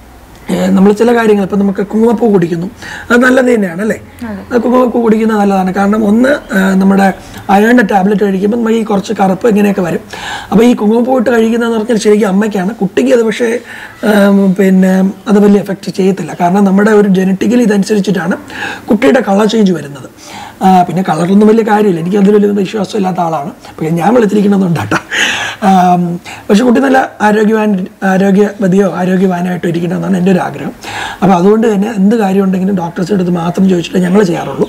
നമ്മൾ ചില കാര്യങ്ങൾ ഇപ്പം നമുക്ക് കുങ്കുമപ്പൂ കുടിക്കുന്നു അത് നല്ലത് തന്നെയാണ് അല്ലേ അത് കുങ്കുമപ്പൂ കുടിക്കുന്നത് നല്ലതാണ് കാരണം ഒന്ന് ആ, നമ്മുടെ അയണിൻ്റെ ടാബ്ലറ്റ് കഴിക്കുമ്പോൾ നമുക്ക് ഈ കുറച്ച് കറുപ്പ് ഇങ്ങനെയൊക്കെ വരും അപ്പോൾ ഈ കുങ്കുമപ്പൂ ഇട്ട് കഴിക്കുന്നതെന്ന് പറഞ്ഞാൽ ശരിക്കും അമ്മയ്ക്കാണ് കുട്ടിക്ക് അത് പക്ഷേ ആം, പിന്നെ അത് വലിയ എഫക്റ്റ് ചെയ്യത്തില്ല കാരണം നമ്മുടെ ഒരു ജനറ്റിക്കലി ഇതനുസരിച്ചിട്ടാണ് കുട്ടിയുടെ കളർ ചേഞ്ച് വരുന്നത് ആ, പിന്നെ കളറൊന്നും വലിയ കാര്യമില്ല എനിക്ക് അതിൽ വലിയ വിശ്വാസം ഇല്ലാത്ത ആളാണ് പക്ഷേ ഞാൻ വെളുത്തിരിക്കണമെന്നുണ്ടാട്ടോ ആം, പക്ഷെ കുട്ടി നല്ല ആരോഗ്യവാൻ ആരോഗ്യവതിയോ ആരോഗ്യവാനായിട്ടോ ഇരിക്കണമെന്നാണ് എൻ്റെ ഒരു ആഗ്രഹം അപ്പോൾ അതുകൊണ്ട് തന്നെ എന്ത് കാര്യം ഉണ്ടെങ്കിലും ഡോക്ടേഴ്സിൻ്റെ അടുത്ത് മാത്രം ചോദിച്ചിട്ട് ഞങ്ങൾ ചെയ്യാറുള്ളൂ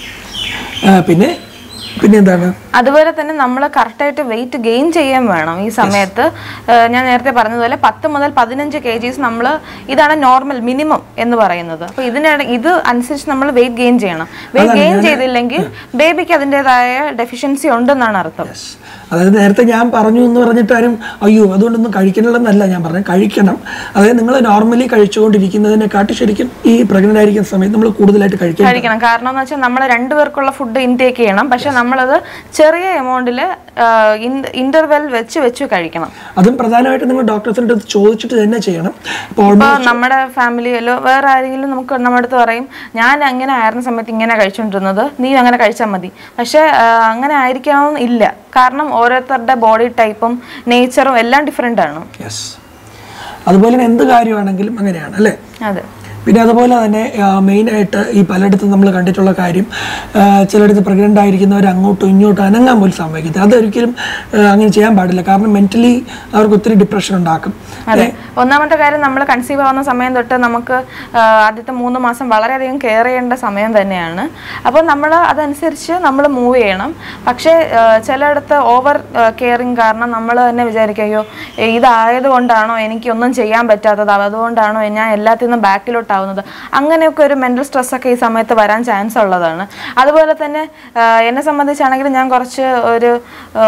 ആ, പിന്നെ പിന്നെ എന്താണ് അതുപോലെ തന്നെ നമ്മൾ കറക്റ്റായിട്ട് വെയിറ്റ് ഗെയിൻ ചെയ്യാൻ വേണം ഈ സമയത്ത് ഏഹ് ഞാൻ നേരത്തെ പറഞ്ഞതുപോലെ പത്ത് മുതൽ പതിനഞ്ച് കെ ജീസ് നമ്മൾ ഇതാണ് നോർമൽ മിനിമം എന്ന് പറയുന്നത് അപ്പൊ ഇതിനിടെ ഇത് അനുസരിച്ച് നമ്മൾ വെയിറ്റ് ഗെയിൻ ചെയ്യണം വെയിറ്റ് ഗെയിൻ ചെയ്തില്ലെങ്കിൽ ബേബിക്ക് അതിൻ്റെതായ ഡെഫിഷ്യൻസി ഉണ്ടെന്നാണ് അർത്ഥം Yes. അതായത് നേരത്തെ ഞാൻ പറഞ്ഞു എന്ന് പറഞ്ഞിട്ടാരും അയ്യോ അതുകൊണ്ടൊന്നും കഴിക്കണമെന്നല്ല ഞാൻ പറഞ്ഞത് കഴിക്കണം അതായത് നിങ്ങൾ നോർമലി കഴിച്ചുകൊണ്ടിരിക്കുന്നതിനെക്കാട്ടി ശരിക്കും ഈ പ്രഗ്നൻ്റ് ആയിരിക്കുന്ന സമയത്ത് നമ്മൾ കൂടുതലായിട്ട് കഴിക്കണം കഴിക്കണം കാരണം എന്ന് വെച്ചാൽ നമ്മൾ രണ്ടുപേർക്കുള്ള ഫുഡ് ഇൻടേക്ക് ചെയ്യണം പക്ഷെ നമ്മളത് ചെറിയ എമൗണ്ടിൽ ഇന്റർവെൽ വെച്ച് വെച്ച് കഴിക്കണം അതും പ്രധാനമായിട്ടും നിങ്ങൾ ഡോക്ടേഴ്സിൻ്റെ അടുത്ത് ചോദിച്ചിട്ട് തന്നെ ചെയ്യണം ഇപ്പോൾ ഇപ്പൊ നമ്മുടെ ഫാമിലിയിലോ വേറെ ആരെങ്കിലും നമുക്ക് നമ്മുടെ അടുത്ത് പറയും ഞാൻ അങ്ങനെ ആയിരുന്ന സമയത്ത് ഇങ്ങനെ കഴിച്ചുകൊണ്ടിരുന്നത് നീ അങ്ങനെ കഴിച്ചാൽ മതി പക്ഷെ ആ, അങ്ങനെ ആയിരിക്കണം ഇല്ല കാരണം ഓരോരുത്തരുടെ ബോഡി ടൈപ്പും നേച്ചറും എല്ലാം ഡിഫറെൻ്റ് ആണ് യെസ് അതുപോലെ തന്നെ എന്ത് കാര്യമാണെങ്കിലും അങ്ങനെയാണ് അല്ലേ അതെ പിന്നെ അതുപോലെ തന്നെ മെയിനായിട്ട് ഈ പലയിടത്തും നമ്മൾ കണ്ടിട്ടുള്ള കാര്യം ആ, ചിലയിടത്ത് പ്രഗ്നൻ്റ് ആയിരിക്കുന്നവർ അങ്ങോട്ടും ഇങ്ങോട്ടും അനങ്ങാൻ പോലും സമ്മതിക്കത്തില്ല അതൊരിക്കലും ആ, അങ്ങനെ ചെയ്യാൻ പാടില്ല കാരണം മെൻ്റലി അവർക്ക് ഒത്തിരി ഡിപ്രഷൻ ഉണ്ടാക്കും അതെ ഒന്നാമത്തെ കാര്യം നമ്മൾ കൺസീവ് ആവുന്ന സമയം തൊട്ട് നമുക്ക് ആ, ആദ്യത്തെ മൂന്ന് മാസം വളരെയധികം കെയർ ചെയ്യേണ്ട സമയം തന്നെയാണ് അപ്പോൾ നമ്മൾ അതനുസരിച്ച് നമ്മൾ മൂവ് ചെയ്യണം പക്ഷേ ആ, ചിലയിടത്ത് ഓവർ കെയറിങ് കാരണം നമ്മൾ തന്നെ വിചാരിക്കും അയ്യോ ഏ, ഇതായത് കൊണ്ടാണോ എനിക്കൊന്നും ചെയ്യാൻ പറ്റാത്തത് അതുകൊണ്ടാണോ ഞാൻ എല്ലാത്തിൽ നിന്നും ബാക്കിലോട്ടാവുന്നത് അങ്ങനെയൊക്കെ ഒരു മെൻ്റൽ സ്ട്രെസ്സൊക്കെ ഈ സമയത്ത് വരാൻ ചാൻസ് ഉള്ളതാണ് അതുപോലെ തന്നെ ആ, എന്നെ സംബന്ധിച്ചാണെങ്കിൽ ഞാൻ കുറച്ച് ഒരു ആ,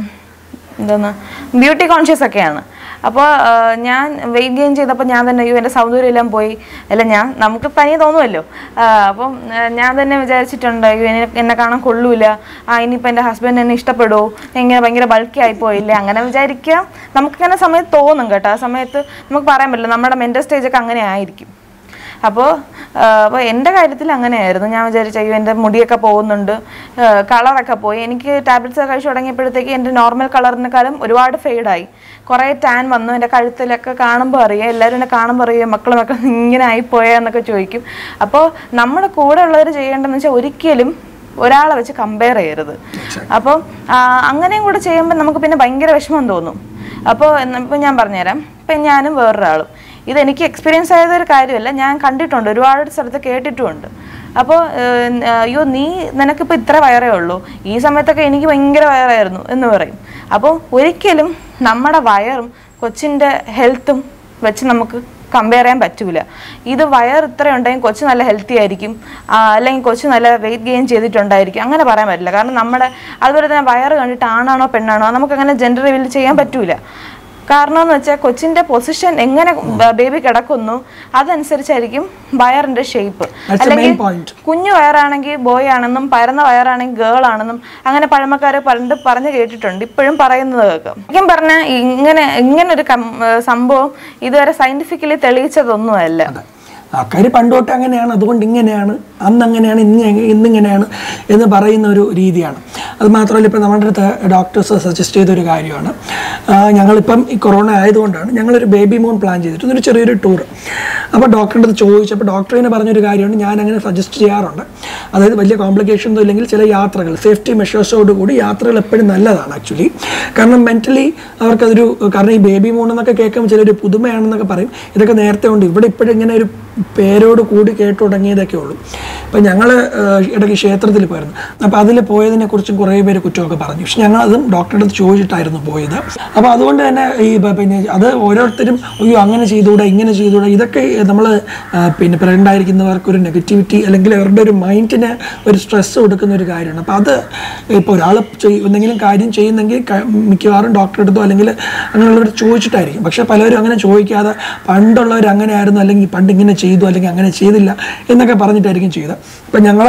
എന്തോന്ന് ബ്യൂട്ടി കോൺഷ്യസ് ഒക്കെയാണ് അപ്പോൾ ഞാൻ വെയിറ്റ് ഗെയിൻ ചെയ്തപ്പോൾ ഞാൻ തന്നെ അയ്യോ എൻ്റെ സൗന്ദര്യമെല്ലാം പോയി അല്ല ഞാൻ നമുക്ക് തനിയെ തോന്നുമല്ലോ ആ, അപ്പം ആ, ഞാൻ തന്നെ വിചാരിച്ചിട്ടുണ്ട് അയ്യോ എന്നെ എന്നെ കാണാൻ കൊള്ളൂല ആ ഇനിയിപ്പോൾ എൻ്റെ ഹസ്ബൻഡ് എന്നെ ഇഷ്ടപ്പെടുമോ ഞാൻ ഇങ്ങനെ ഭയങ്കര ബൾക്കി ആയി പോയില്ലേ അങ്ങനെ വിചാരിക്കാം നമുക്കിങ്ങനെ സമയത്ത് തോന്നും കേട്ടോ ആ സമയത്ത് നമുക്ക് പറയാൻ പറ്റില്ല നമ്മുടെ മെൻ്റൽ സ്റ്റേജൊക്കെ അങ്ങനെ ആയിരിക്കും അപ്പോൾ അപ്പോൾ എൻ്റെ കാര്യത്തിൽ അങ്ങനെയായിരുന്നു ഞാൻ വിചാരിച്ചു അയ്യോ എൻ്റെ മുടിയൊക്കെ പോകുന്നുണ്ട് കളറൊക്കെ പോയി എനിക്ക് ടാബ്ലറ്റ്സ് കഴിച്ചു തുടങ്ങിയപ്പോഴത്തേക്ക് എൻ്റെ നോർമൽ കളറിനെക്കാളും ഒരുപാട് ഫെയ്ഡായി കുറേ ടാൻ വന്നു എൻ്റെ കഴുത്തിലൊക്കെ കാണുമ്പോൾ അറിയാം എല്ലാവരും എന്നെ കാണുമ്പോൾ അറിയാം മക്കളും മക്കൾ ഇങ്ങനെ ആയിപ്പോയെന്നൊക്കെ ചോദിക്കും അപ്പോൾ നമ്മുടെ കൂടെ ഉള്ളവർ ചെയ്യേണ്ടതെന്ന് വെച്ചാൽ ഒരിക്കലും ഒരാളെ വെച്ച് കമ്പയർ ചെയ്യരുത് അപ്പോൾ അങ്ങനെയും കൂടെ ചെയ്യുമ്പോൾ നമുക്ക് പിന്നെ ഭയങ്കര വിഷമം തോന്നും അപ്പോൾ ഇപ്പം ഞാൻ പറഞ്ഞുതരാം ഇപ്പം ഞാനും വേറൊരാളും ഇതെനിക്ക് എക്സ്പീരിയൻസ് ആയത് ഒരു കാര്യമല്ല ഞാൻ കണ്ടിട്ടുണ്ട് ഒരുപാട് സ്ഥലത്ത് കേട്ടിട്ടുമുണ്ട് അപ്പോൾ അയ്യോ നീ നിനക്കിപ്പോൾ ഇത്ര വയറേ ഉള്ളൂ ഈ സമയത്തൊക്കെ എനിക്ക് ഭയങ്കര വയറായിരുന്നു എന്ന് പറയും അപ്പോൾ ഒരിക്കലും നമ്മുടെ വയറും കൊച്ചിൻ്റെ ഹെൽത്തും വെച്ച് നമുക്ക് കമ്പയർ ചെയ്യാൻ പറ്റൂല ഇത് വയർ ഇത്ര ഉണ്ടെങ്കിൽ കൊച്ചു നല്ല ഹെൽത്തി ആയിരിക്കും ആ, അല്ലെങ്കിൽ കൊച്ചു നല്ല വെയിറ്റ് ഗെയിൻ ചെയ്തിട്ടുണ്ടായിരിക്കും അങ്ങനെ പറയാൻ പറ്റില്ല കാരണം നമ്മുടെ അതുപോലെ തന്നെ വയറ് കണ്ടിട്ട് ആണാണോ പെണ്ണാണോ നമുക്കങ്ങനെ ജെൻഡർ റിവീൽ ചെയ്യാൻ പറ്റൂല കാരണം എന്ന് വെച്ചാൽ കൊച്ചിന്റെ പൊസിഷൻ എങ്ങനെ ബേബി കിടക്കുന്നു അതനുസരിച്ചായിരിക്കും വയറിന്റെ shape That's the main point. കുഞ്ഞു വയറാണെങ്കിൽ ബോയ് ആണെന്നും പരന്ന വയറാണെങ്കിൽ ഗേൾ ആണെന്നും അങ്ങനെ പഴമക്കാര് പണ്ട് പറഞ്ഞു കേട്ടിട്ടുണ്ട് ഇപ്പോഴും പറയുന്നത് കേൾക്കാം ശരിക്കും പറഞ്ഞാൽ ഇങ്ങനെ ഇങ്ങനെ ഒരു കം- ഏർ സംഭവം ഇതുവരെ സയന്റിഫിക്കലി തെളിയിച്ചതൊന്നുമല്ല അതെ ആൾക്കാർ പണ്ട് തൊട്ട് അങ്ങനെയാണ് അതുകൊണ്ട് ഇങ്ങനെയാണ് അന്ന് അങ്ങനെയാണ് ഇന്ന് എങ്ങ- ഇന്നിങ്ങനെയാണ് എന്ന് പറയുന്ന ഒരു രീതിയാണ് അത് മാത്രമല്ല ഇപ്പം നമ്മുടെ അടുത്ത് ഡോക്ടേഴ്സ് സജസ്റ്റ് ചെയ്തൊരു കാര്യമാണ് ആ, ഞങ്ങളിപ്പം ഈ കൊറോണ ആയതുകൊണ്ടാണ് ഞങ്ങളൊരു ബേബി മൂൺ പ്ലാൻ ചെയ്തിട്ടുണ്ട് ഒരു ചെറിയൊരു ടൂർ അപ്പോൾ ഡോക്ടറിൻ്റെ അടുത്ത് ചോദിച്ചപ്പോൾ ഡോക്ടർ തന്നെ പറഞ്ഞൊരു കാര്യമാണ് ഞാൻ അങ്ങനെ സജസ്റ്റ് ചെയ്യാറുണ്ട് അതായത് വലിയ കോംപ്ലിക്കേഷൻസ് ഇല്ലെങ്കിൽ ചില യാത്രകൾ സേഫ്റ്റി മെഷേഴ്സോട് കൂടി യാത്രകൾ എപ്പോഴും നല്ലതാണ് ആക്ച്വലി കാരണം മെൻ്റലി അവർക്കതൊരു കാരണം ഈ ബേബി മൂൺ എന്നൊക്കെ കേൾക്കുമ്പോൾ ചിലർ പുതുമയാണെന്നൊക്കെ പറയും ഇതൊക്കെ നേരത്തെ ഉണ്ട് ഇവിടെ ഇപ്പോഴും ഇങ്ങനെ ഒരു പേരോട് കൂടി കേട്ടു തുടങ്ങിയതൊക്കെ ഉള്ളൂ അപ്പം ഞങ്ങൾ ഇടയ്ക്ക് ക്ഷേത്രത്തിൽ പോയിരുന്നു അപ്പോൾ അതിൽ പോയതിനെ കുറിച്ചും കുറേ പേര് കുറ്റമൊക്കെ പറഞ്ഞു പക്ഷെ ഞങ്ങൾ അതും ഡോക്ടറുടെ അടുത്ത് ചോദിച്ചിട്ടായിരുന്നു പോയത് അപ്പോൾ അതുകൊണ്ട് തന്നെ ഈ ബ- പിന്നെ അത് ഓരോരുത്തരും അയ്യോ അങ്ങനെ ചെയ്തുകൂടെ ഇങ്ങനെ ചെയ്തുകൂടെ ഇതൊക്കെ നമ്മൾ പിന്നെ പ്രഗ്നൻ്റ് ആയിരിക്കുന്നവർക്ക് ഒരു നെഗറ്റിവിറ്റി അല്ലെങ്കിൽ അവരുടെ ഒരു മൈൻഡിന് ഒരു സ്ട്രെസ് കൊടുക്കുന്ന ഒരു കാര്യമാണ് അപ്പോൾ അത് ഇപ്പോൾ ഒരാൾ എന്തെങ്കിലും കാര്യം ചെയ്യുന്നെങ്കിൽ ക- മിക്കവാറും ഡോക്ടറെ അടുത്തോ അല്ലെങ്കിൽ അങ്ങനെയുള്ളവർ ചോദിച്ചിട്ടായിരിക്കും പക്ഷേ പലരും അങ്ങനെ ചോദിക്കാതെ പണ്ടുള്ളവർ അങ്ങനെ ആയിരുന്നു അല്ലെങ്കിൽ പണ്ട് ഇങ്ങനെ ചെയ്തു അല്ലെങ്കിൽ അങ്ങനെ ചെയ്തില്ല എന്നൊക്കെ പറഞ്ഞിട്ടായിരിക്കും ചെയ്തത് ഇപ്പം ഞങ്ങൾ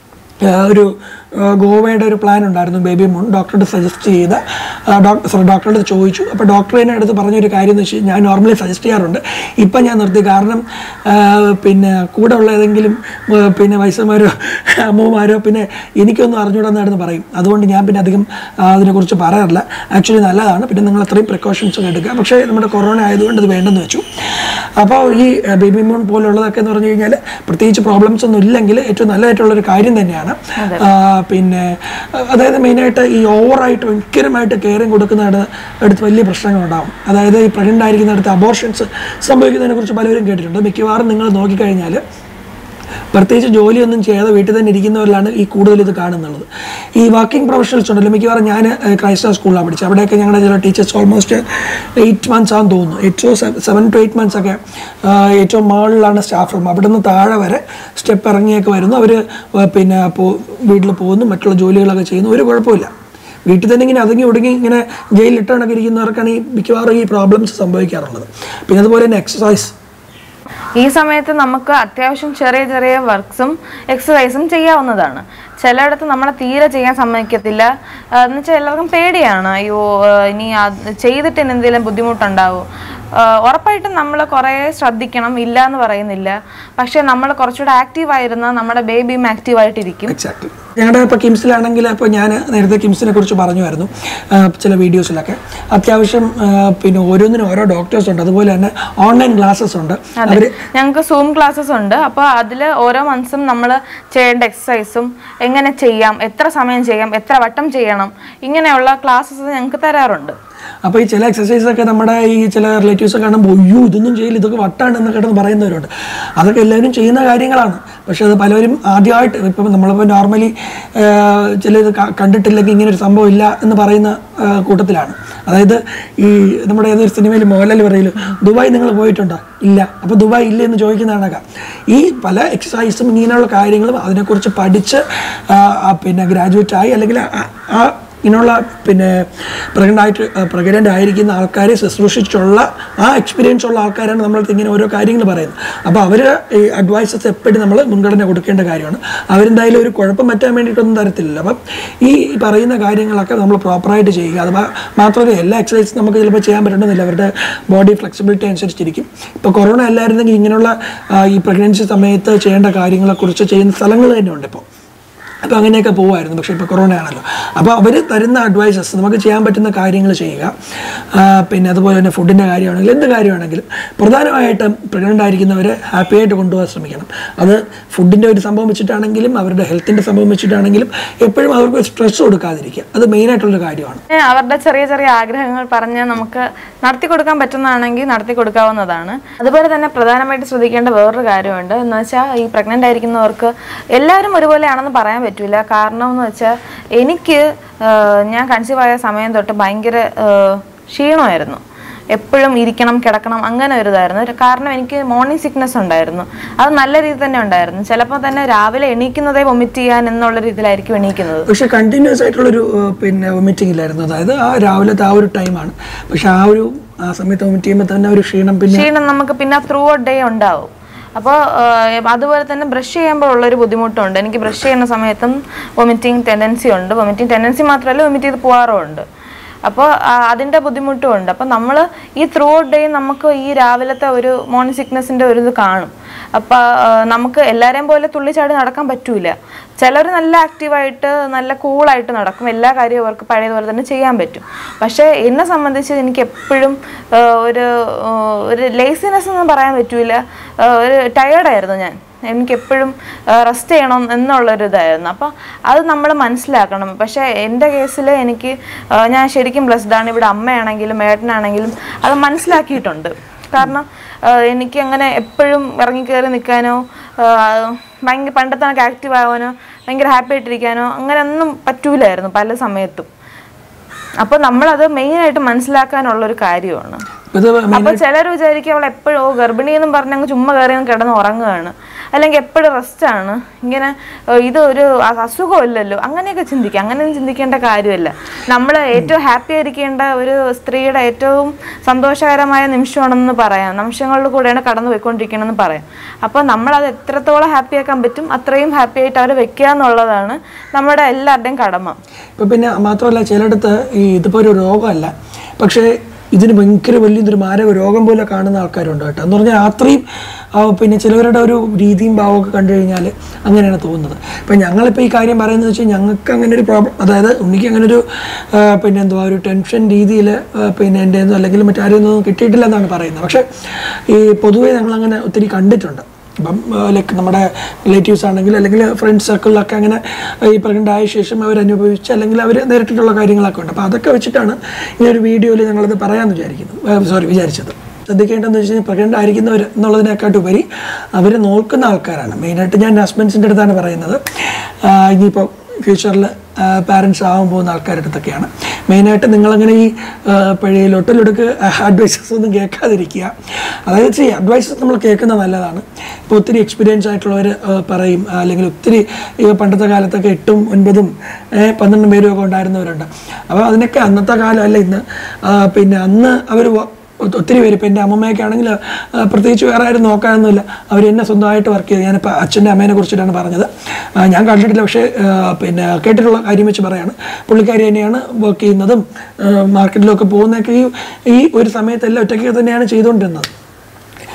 ഒരു ആ, ഗോവയുടെ ഒരു പ്ലാൻ ഉണ്ടായിരുന്നു ബേബി മൂൺ ഡോക്ടറോട് സജസ്റ്റ് ചെയ്ത് ഡോക്ടർ സോറി ഡോക്ടറോട് ചോദിച്ചു അപ്പോൾ ഡോക്ടർ എന്നെ അടുത്ത് പറഞ്ഞൊരു കാര്യം എന്ന് വെച്ചാൽ ഞാൻ നോർമലി സജസ്റ്റ് ചെയ്യാറുണ്ട് ഇപ്പം ഞാൻ നിർത്തി കാരണം ആ, പിന്നെ കൂടെ ഉള്ള ഏതെങ്കിലും ആ, പിന്നെ വയസ്സന്മാരോ അമ്മമാരോ പിന്നെ എനിക്കൊന്നും അറിഞ്ഞൂടെന്നായിരുന്നു പറയും അതുകൊണ്ട് ഞാൻ പിന്നെ അധികം ആ, അതിനെക്കുറിച്ച് പറയാറില്ല ആക്ച്വലി നല്ലതാണ് പിന്നെ നിങ്ങൾ അത്രയും പ്രിക്കോഷൻസ് എടുക്കുക പക്ഷേ നമ്മുടെ കൊറോണ ആയതുകൊണ്ട് അത് വേണ്ടെന്ന് വെച്ചു അപ്പോൾ ഈ ബേബി മൂൺ പോലുള്ളതൊക്കെ എന്ന് പറഞ്ഞു കഴിഞ്ഞാൽ പ്രത്യേകിച്ച് പ്രോബ്ലംസ് ഒന്നും ഇല്ലെങ്കിൽ ഏറ്റവും നല്ലതായിട്ടുള്ളൊരു കാര്യം തന്നെയാണ് ആ, പിന്നെ അഹ് അതായത് മെയിനായിട്ട് ഈ ഓവറായിട്ട് ഭയങ്കരമായിട്ട് കെയറിങ് കൊടുക്കുന്നതാണ് അടുത്ത് വലിയ പ്രശ്നങ്ങളുണ്ടാകും അതായത് ഈ പ്രഗ്നൻ്റ് ആയിരിക്കുന്നിടത്ത് അബോർഷൻസ് സംഭവിക്കുന്നതിനെ കുറിച്ച് പലരും കേട്ടിട്ടുണ്ട് മിക്കവാറും നിങ്ങൾ നോക്കിക്കഴിഞ്ഞാൽ പ്രത്യേകിച്ച് ജോലിയൊന്നും ചെയ്യാതെ വീട്ടിൽ തന്നെ ഇരിക്കുന്നവരിലാണ് ഈ കൂടുതൽ ഇത് കാണുന്നുള്ളത് ഈ വർക്കിംഗ് പ്രൊഫഷണൽസ് ഉണ്ടല്ലോ മിക്കവാറും ഞാൻ ക്രൈസ്ത സ്കൂളിലാണ് പഠിച്ചത് അവിടെയൊക്കെ ഞങ്ങളുടെ ചില ടീച്ചേഴ്സ് ഓൾമോസ്റ്റ് എയ്റ്റ് മന്ത്സ് ആണെന്ന് തോന്നുന്നു ഏറ്റവും സെവൻ ടു എയ്റ്റ് മന്ത്സ് ഒക്കെ ആ, ഏറ്റവും മുകളിലാണ് സ്റ്റാഫ് റൂം അവിടെ നിന്ന് താഴെ വരെ സ്റ്റെപ്പ് ഇറങ്ങിയൊക്കെ വരുന്നു അവർ പിന്നെ പോ വീട്ടിൽ പോകുന്നു മറ്റുള്ള ജോലികളൊക്കെ ചെയ്യുന്നു ഒരു കുഴപ്പമില്ല വീട്ടിൽ തന്നെ ഇങ്ങനെ ഒതുങ്ങി ഒടുങ്ങി ഇങ്ങനെ ജയിലിട്ടണക്കെ ഇരിക്കുന്നവർക്കാണ് ഈ മിക്കവാറും ഈ പ്രോബ്ലംസ് സംഭവിക്കാറുള്ളത് പിന്നെ അതുപോലെ തന്നെ എക്സസൈസ് ഈ സമയത്ത് നമുക്ക് അത്യാവശ്യം ചെറിയ ചെറിയ വർക്ക്സും എക്സസൈസും ചെയ്യാവുന്നതാണ് ചിലയിടത്ത് നമ്മളെ തീരെ ചെയ്യാൻ സമ്മതിക്കത്തില്ല ആ, എന്ന് വെച്ചാൽ എല്ലാവർക്കും പേടിയാണ് അയ്യോ ആ, ഇനി അത് ചെയ്തിട്ട് ഇനി എന്തെങ്കിലും ബുദ്ധിമുട്ടുണ്ടാവും ആ, ഉറപ്പായിട്ടും നമ്മൾ കുറേ ശ്രദ്ധിക്കണം ഇല്ല എന്ന് പറയുന്നില്ല പക്ഷേ നമ്മൾ കുറച്ചുകൂടെ ആക്റ്റീവ് ആയിരുന്നാൽ നമ്മുടെ ബേബിയും ആക്റ്റീവായിട്ടിരിക്കും എക്സാക്ട്ലി ഞങ്ങളുടെ ഇപ്പോൾ കിംസിലാണെങ്കിൽ ഇപ്പോൾ ഞാൻ നേരത്തെ കിംസിനെ കുറിച്ച് പറഞ്ഞുമായിരുന്നു ആ, ചില വീഡിയോസിലൊക്കെ അത്യാവശ്യം ആ, പിന്നെ ഓരോന്നിനും ഓരോ ഡോക്ടേഴ്സ് ഉണ്ട് അതുപോലെ തന്നെ ഓൺലൈൻ ക്ലാസ്സസ് ഉണ്ട് അവർ ഞങ്ങൾക്ക് സൂം ക്ലാസ്സസ് ഉണ്ട് അപ്പോൾ അതിൽ ഓരോ മന്ത്സും നമ്മൾ ചെയ്യേണ്ട എക്സസൈസും എങ്ങനെ ചെയ്യാം എത്ര സമയം ചെയ്യാം എത്ര വട്ടം ചെയ്യണം ഇങ്ങനെയുള്ള ക്ലാസ്സസ് ഞങ്ങൾക്ക് തരാറുണ്ട് അപ്പോൾ ഈ ചില എക്സസൈസ് ഒക്കെ നമ്മുടെ ഈ ചില റിലേറ്റീവ്സ് കാണുമ്പോൾ അയ്യോ ഇതൊന്നും ചെയ്യില്ല ഇതൊക്കെ വട്ടാണ് എന്ന് കിടന്ന് പറയുന്നവരുണ്ട് അതൊക്കെ എല്ലാവരും ചെയ്യുന്ന കാര്യങ്ങളാണ് പക്ഷെ അത് പലവരും ആദ്യമായിട്ട് ഇപ്പം നമ്മളിപ്പോൾ നോർമലി ചിലത് ക- കണ്ടിട്ടില്ലെങ്കിൽ ഇങ്ങനെ ഒരു സംഭവം ഇല്ല എന്ന് പറയുന്ന ആ, കൂട്ടത്തിലാണ് അതായത് ഈ നമ്മുടെ ഏതൊരു സിനിമയിൽ മോഹൻലാൽ പറയലും ദുബായ് നിങ്ങൾ പോയിട്ടുണ്ടോ ഇല്ല അപ്പോൾ ദുബായ് ഇല്ല എന്ന് ചോദിക്കുന്നതാണ് ഈ പല എക്സസൈസും ഇങ്ങനെയുള്ള കാര്യങ്ങളും അതിനെക്കുറിച്ച് പഠിച്ച് ആ, ആ, പിന്നെ ഗ്രാജുവേറ്റ് ആയി അല്ലെങ്കിൽ ആ- ആ ഇങ്ങനെയുള്ള പിന്നെ പ്രഗ്നൻ്റ് ആയിട്ട് പ്രഗ്നൻ്റ് ആയിരിക്കുന്ന ആൾക്കാരെ ശുശ്രൂഷിച്ചുള്ള ആ എക്സ്പീരിയൻസ് ഉള്ള ആൾക്കാരാണ് നമ്മളടുത്ത് ഇങ്ങനെ ഓരോ കാര്യങ്ങൾ പറയുന്നത് അപ്പോൾ അവർ ഈ അഡ്വൈസസ് എപ്പോഴും നമ്മൾ മുൻഗണന കൊടുക്കേണ്ട കാര്യമാണ് അവരെന്തായാലും ഒരു കുഴപ്പം പറ്റാൻ വേണ്ടിയിട്ടൊന്നും തരത്തില്ലല്ലോ അപ്പം ഈ പറയുന്ന കാര്യങ്ങളൊക്കെ നമ്മൾ പ്രോപ്പറായിട്ട് ചെയ്യുക അത് മാ- മാത്രമല്ല എല്ലാ എക്സസൈസും നമുക്ക് ചിലപ്പോൾ ചെയ്യാൻ പറ്റണമെന്നില്ല അവരുടെ ബോഡി ഫ്ലെക്സിബിലിറ്റി അനുസരിച്ചിരിക്കും ഇപ്പോൾ കൊറോണ അല്ലായിരുന്നെങ്കിൽ ഇങ്ങനെയുള്ള ആ, ഈ പ്രഗ്നൻസി സമയത്ത് ചെയ്യേണ്ട കാര്യങ്ങളെക്കുറിച്ച് ചെയ്യുന്ന സ്ഥലങ്ങൾ തന്നെ ഉണ്ട് ഇപ്പോൾ അപ്പോൾ അങ്ങനെയൊക്കെ പോകുമായിരുന്നു പക്ഷേ ഇപ്പോൾ കൊറോണ ആണല്ലോ അപ്പോൾ അവർ തരുന്ന അഡ്വൈസസ് നമുക്ക് ചെയ്യാൻ പറ്റുന്ന കാര്യങ്ങൾ ചെയ്യുക ആ, പിന്നെ അതുപോലെ തന്നെ ഫുഡിൻ്റെ കാര്യമാണെങ്കിലും എന്ത് കാര്യമാണെങ്കിലും പ്രധാനമായിട്ടും പ്രഗ്നൻ്റ് ആയിരിക്കുന്നവരെ ഹാപ്പി ആയിട്ട് കൊണ്ടുപോകാൻ ശ്രമിക്കണം അത് ഫുഡിൻ്റെ ഒരു സംഭവം വെച്ചിട്ടാണെങ്കിലും അവരുടെ ഹെൽത്തിൻ്റെ സംഭവം വെച്ചിട്ടാണെങ്കിലും എപ്പോഴും അവർക്ക് സ്ട്രെസ് കൊടുക്കാതിരിക്കുക അത് മെയിനായിട്ടുള്ളൊരു കാര്യമാണ് പിന്നെ അവരുടെ ചെറിയ ചെറിയ ആഗ്രഹങ്ങൾ പറഞ്ഞ് നമുക്ക് നടത്തി കൊടുക്കാൻ പറ്റുന്നതാണെങ്കിൽ നടത്തി കൊടുക്കാവുന്നതാണ് അതുപോലെ തന്നെ പ്രധാനമായിട്ട് ശ്രദ്ധിക്കേണ്ട വേറൊരു കാര്യമുണ്ട് എന്ന് വെച്ചാൽ ഈ പ്രഗ്നൻ്റ് ആയിരിക്കുന്നവർക്ക് എല്ലാവരും ഒരുപോലെയാണെന്ന് പറയാൻ പറ്റില്ല കാരണം എന്ന് വെച്ചാൽ എനിക്ക് ആഹ്, ഞാൻ കൺസീവ് ആയ സമയം തൊട്ട് ഭയങ്കര ആഹ്, ക്ഷീണമായിരുന്നു എപ്പോഴും ഇരിക്കണം കിടക്കണം അങ്ങനെ ഒരു ഇതായിരുന്നു ഒരു- കാരണം എനിക്ക് മോർണിംഗ് സിക്നസ് ഉണ്ടായിരുന്നു അത് നല്ല രീതിയിൽ തന്നെ ഉണ്ടായിരുന്നു ചിലപ്പോൾ തന്നെ രാവിലെ എണീക്കുന്നതേ വൊമിറ്റ് ചെയ്യാൻ എന്നുള്ള രീതിയിലായിരിക്കും എണീക്കുന്നത് പക്ഷെ കണ്ടിന്യൂസ് ആയിട്ടുള്ളൊരു ഏഹ്, പിന്നെ വൊമിറ്റിംഗ് ഇല്ലായിരുന്നു അതായത് ആ രാവിലത്തെ ആ ഒരു ടൈമാണ് പക്ഷെ ആ ഒരു ആ സമയത്ത് വൊമിറ്റ് ചെയ്യുമ്പോൾ തന്നെ ഒരു ക്ഷീണം പിന്നെ ക്ഷീണം നമുക്ക് പിന്നെ ത്രൂ ഔട്ട് ഡേ ഉണ്ടാവും അപ്പോൾ അതുപോലെ തന്നെ ബ്രഷ് ചെയ്യുമ്പോൾ ഉള്ളൊരു ബുദ്ധിമുട്ടുണ്ട് എനിക്ക് ബ്രഷ് ചെയ്യുന്ന സമയത്തും വൊമിറ്റിംഗ് ടെൻഡൻസി ഉണ്ട് വൊമിറ്റിംഗ് ടെൻഡൻസി മാത്രമല്ല വൊമിറ്റ് ചെയ്ത് പോകാറുമുണ്ട് അപ്പോൾ അതിൻ്റെ ബുദ്ധിമുട്ടും ഉണ്ട് അപ്പോൾ നമ്മൾ ഈ ത്രൂ ഔട്ട് ഡേ നമുക്ക് ഈ രാവിലത്തെ ഒരു മോർണിംഗ് സിക്നസിൻ്റെ ഒരു ഇത് കാണും അപ്പോൾ നമുക്ക് എല്ലാവരെയും പോലെ തുള്ളിച്ചാടി നടക്കാൻ പറ്റൂല ചിലർ നല്ല ആക്റ്റീവായിട്ട് നല്ല കൂളായിട്ട് നടക്കും എല്ലാ കാര്യവും അവർക്ക് പഴയതുപോലെ തന്നെ ചെയ്യാൻ പറ്റും പക്ഷേ എന്നെ സംബന്ധിച്ച് എനിക്ക് എപ്പോഴും ഒരു ആ, ഒരു ലേസിനെസ് ഒന്നും പറയാൻ പറ്റൂല ആ, ഒരു ടയേർഡായിരുന്നു ഞാൻ എനിക്ക് എപ്പോഴും റെസ്റ്റ് ചെയ്യണം എന്നുള്ളൊരു ഇതായിരുന്നു അപ്പോൾ അത് നമ്മൾ മനസ്സിലാക്കണം പക്ഷേ എൻ്റെ കേസിൽ എനിക്ക് ആ, ഞാൻ ശരിക്കും ബ്ലസ്ഡ് ആണ് ഇവിടെ അമ്മയാണെങ്കിലും ഏട്ടനാണെങ്കിലും അത് മനസ്സിലാക്കിയിട്ടുണ്ട് കാരണം ആ, എനിക്ക് അങ്ങനെ എപ്പോഴും ഇറങ്ങിക്കയറി നിൽക്കാനോ ആ, ഭയങ്കര പണ്ടത്തെ കണക്ക് ആക്റ്റീവ് ആവാനോ ഭയങ്കര ഹാപ്പി ആയിട്ടിരിക്കാനോ അങ്ങനെ ഒന്നും പറ്റൂലായിരുന്നു പല സമയത്തും അപ്പോൾ നമ്മളത് മെയിനായിട്ട് മനസ്സിലാക്കാനുള്ളൊരു കാര്യമാണ് ഇത് അപ്പൊ ചിലർ വിചാരിക്കും അവൾ എപ്പോഴും ഓ ഗർഭിണി എന്നും പറഞ്ഞ് അങ്ങ് ചുമ്മാ കയറി അങ്ങ് കിടന്ന് ഉറങ്ങുകയാണ് അല്ലെങ്കിൽ എപ്പോഴും റെസ്റ്റ് ആണ് ഇങ്ങനെ ഏ, ഇത് ഒരു അ- അസുഖമില്ലല്ലോ അങ്ങനെയൊക്കെ ചിന്തിക്കാം അങ്ങനെയൊന്നും ചിന്തിക്കേണ്ട കാര്യമല്ല നമ്മൾ ഏറ്റവും ഹാപ്പി ആയിരിക്കേണ്ട ഒരു സ്ത്രീയുടെ ഏറ്റവും സന്തോഷകരമായ നിമിഷമാണെന്ന് പറയാം നിമിഷങ്ങളിൽ കൂടെയാണ് കടന്നു പോയിക്കൊണ്ടിരിക്കണമെന്ന് പറയാം അപ്പോൾ നമ്മളത് എത്രത്തോളം ഹാപ്പി ആക്കാൻ പറ്റും അത്രയും ഹാപ്പി ആയിട്ട് അവരെ വെക്കുക എന്നുള്ളതാണ് നമ്മുടെ എല്ലാവരുടെയും കടമ ഇപ്പം പിന്നെ മാത്രമല്ല ചിലയിടത്ത് ഈ ഇതിപ്പോൾ ഒരു രോഗമല്ല പക്ഷേ ഇതിന് ഭയങ്കര വലിയൊരു മാരക രോഗം പോലെ കാണുന്ന ആൾക്കാരുണ്ട് കേട്ടോ എന്ന് പറഞ്ഞാൽ അത്രയും ആ, പിന്നെ ചിലവരുടെ ഒരു രീതിയും ഭാവമൊക്കെ കണ്ടു കഴിഞ്ഞാൽ അങ്ങനെയാണ് തോന്നുന്നത് ഇപ്പം ഞങ്ങളിപ്പോൾ ഈ കാര്യം പറയുന്നത് വെച്ചാൽ ഞങ്ങൾക്ക് അങ്ങനെ ഒരു പ്രോബ്ലം അതായത് ഉണ്ണിക്ക് അങ്ങനെ ഒരു ആ, പിന്നെ എന്തുവാ ഒരു ടെൻഷൻ രീതിയിൽ പിന്നെ എൻ്റെ അല്ലെങ്കിൽ മറ്റാരെയൊന്നും കിട്ടിയിട്ടില്ല എന്നാണ് പറയുന്നത് പക്ഷേ ഈ പൊതുവേ ഞങ്ങളങ്ങനെ ഒത്തിരി കണ്ടിട്ടുണ്ട് ഇപ്പം ലൈക്ക് നമ്മുടെ റിലേറ്റീവ്സ് ആണെങ്കിൽ അല്ലെങ്കിൽ ഫ്രണ്ട്സ് സർക്കിളിലൊക്കെ അങ്ങനെ ഈ പ്രഗ്നൻ്റ് ആയ ശേഷം അവർ അനുഭവിച്ച് അല്ലെങ്കിൽ അവർ നേരിട്ടിട്ടുള്ള കാര്യങ്ങളൊക്കെ ഉണ്ട് അപ്പോൾ അതൊക്കെ വെച്ചിട്ടാണ് ഈ ഒരു വീഡിയോയിൽ ഞങ്ങളത് പറയാമെന്ന് വിചാരിക്കുന്നു സോറി വിചാരിച്ചത് ശ്രദ്ധിക്കേണ്ടതെന്ന് വെച്ച് കഴിഞ്ഞാൽ പ്രഗ്നൻ്റ് ആയിരിക്കുന്നവർ എന്നുള്ളതിനെക്കാട്ടുപരി അവർ നോക്കുന്ന ആൾക്കാരാണ് മെയിനായിട്ട് ഞാൻ ഹസ്ബൻഡ്സിൻ്റെ അടുത്താണ് പറയുന്നത് ആ, ഇനിയിപ്പോൾ ഫ്യൂച്ചറിൽ പാരൻസ് ആവാൻ പോകുന്ന ആൾക്കാരുടെ അടുത്തൊക്കെയാണ് മെയിനായിട്ട് നിങ്ങളങ്ങനെ ഈ ആ, പഴയ ലൊട്ടലൊടുക്ക് അഡ്വൈസസ് ഒന്നും കേൾക്കാതിരിക്കുക അതായത് ചെയ്യും അഡ്വൈസസ് നമ്മൾ കേൾക്കുന്നത് നല്ലതാണ് ഇപ്പോൾ ഒത്തിരി എക്സ്പീരിയൻസ് ആയിട്ടുള്ളവർ പറയും അല്ലെങ്കിൽ ഒത്തിരി ഈ പണ്ടത്തെ കാലത്തൊക്കെ എട്ടും ഒൻപതും ഏ, പന്ത്രണ്ടും പേരും ഒക്കെ ഉണ്ടായിരുന്നവരുണ്ട് അപ്പോൾ അതിനൊക്കെ അന്നത്തെ കാലം അല്ല ഇന്ന് ആ, പിന്നെ അന്ന് അവർ ഒ- ഒത്തിരി പേര് ഇപ്പം എൻ്റെ അമ്മമ്മയൊക്കെ ആണെങ്കിൽ ആ, പ്രത്യേകിച്ച് വേറെ ആരും നോക്കാനൊന്നുമില്ല അവർ എന്നെ സ്വന്തമായിട്ട് വർക്ക് ചെയ്ത് ഞാനിപ്പോൾ അച്ഛൻ്റെ അമ്മേനെ കുറിച്ചിട്ടാണ് പറഞ്ഞത് ആ, ഞാൻ കണ്ടിട്ടില്ല പക്ഷേ ആ, പിന്നെ കേട്ടിട്ടുള്ള കാര്യം വെച്ച് പറയാണ് പുള്ളിക്കാരി തന്നെയാണ് വർക്ക് ചെയ്യുന്നതും ആ, മാർക്കറ്റിലൊക്കെ പോകുന്നതൊക്കെ ഈ ഈ ഒരു സമയത്തെല്ലാം ഒറ്റയ്ക്ക് തന്നെയാണ് ചെയ്തുകൊണ്ടിരുന്നത്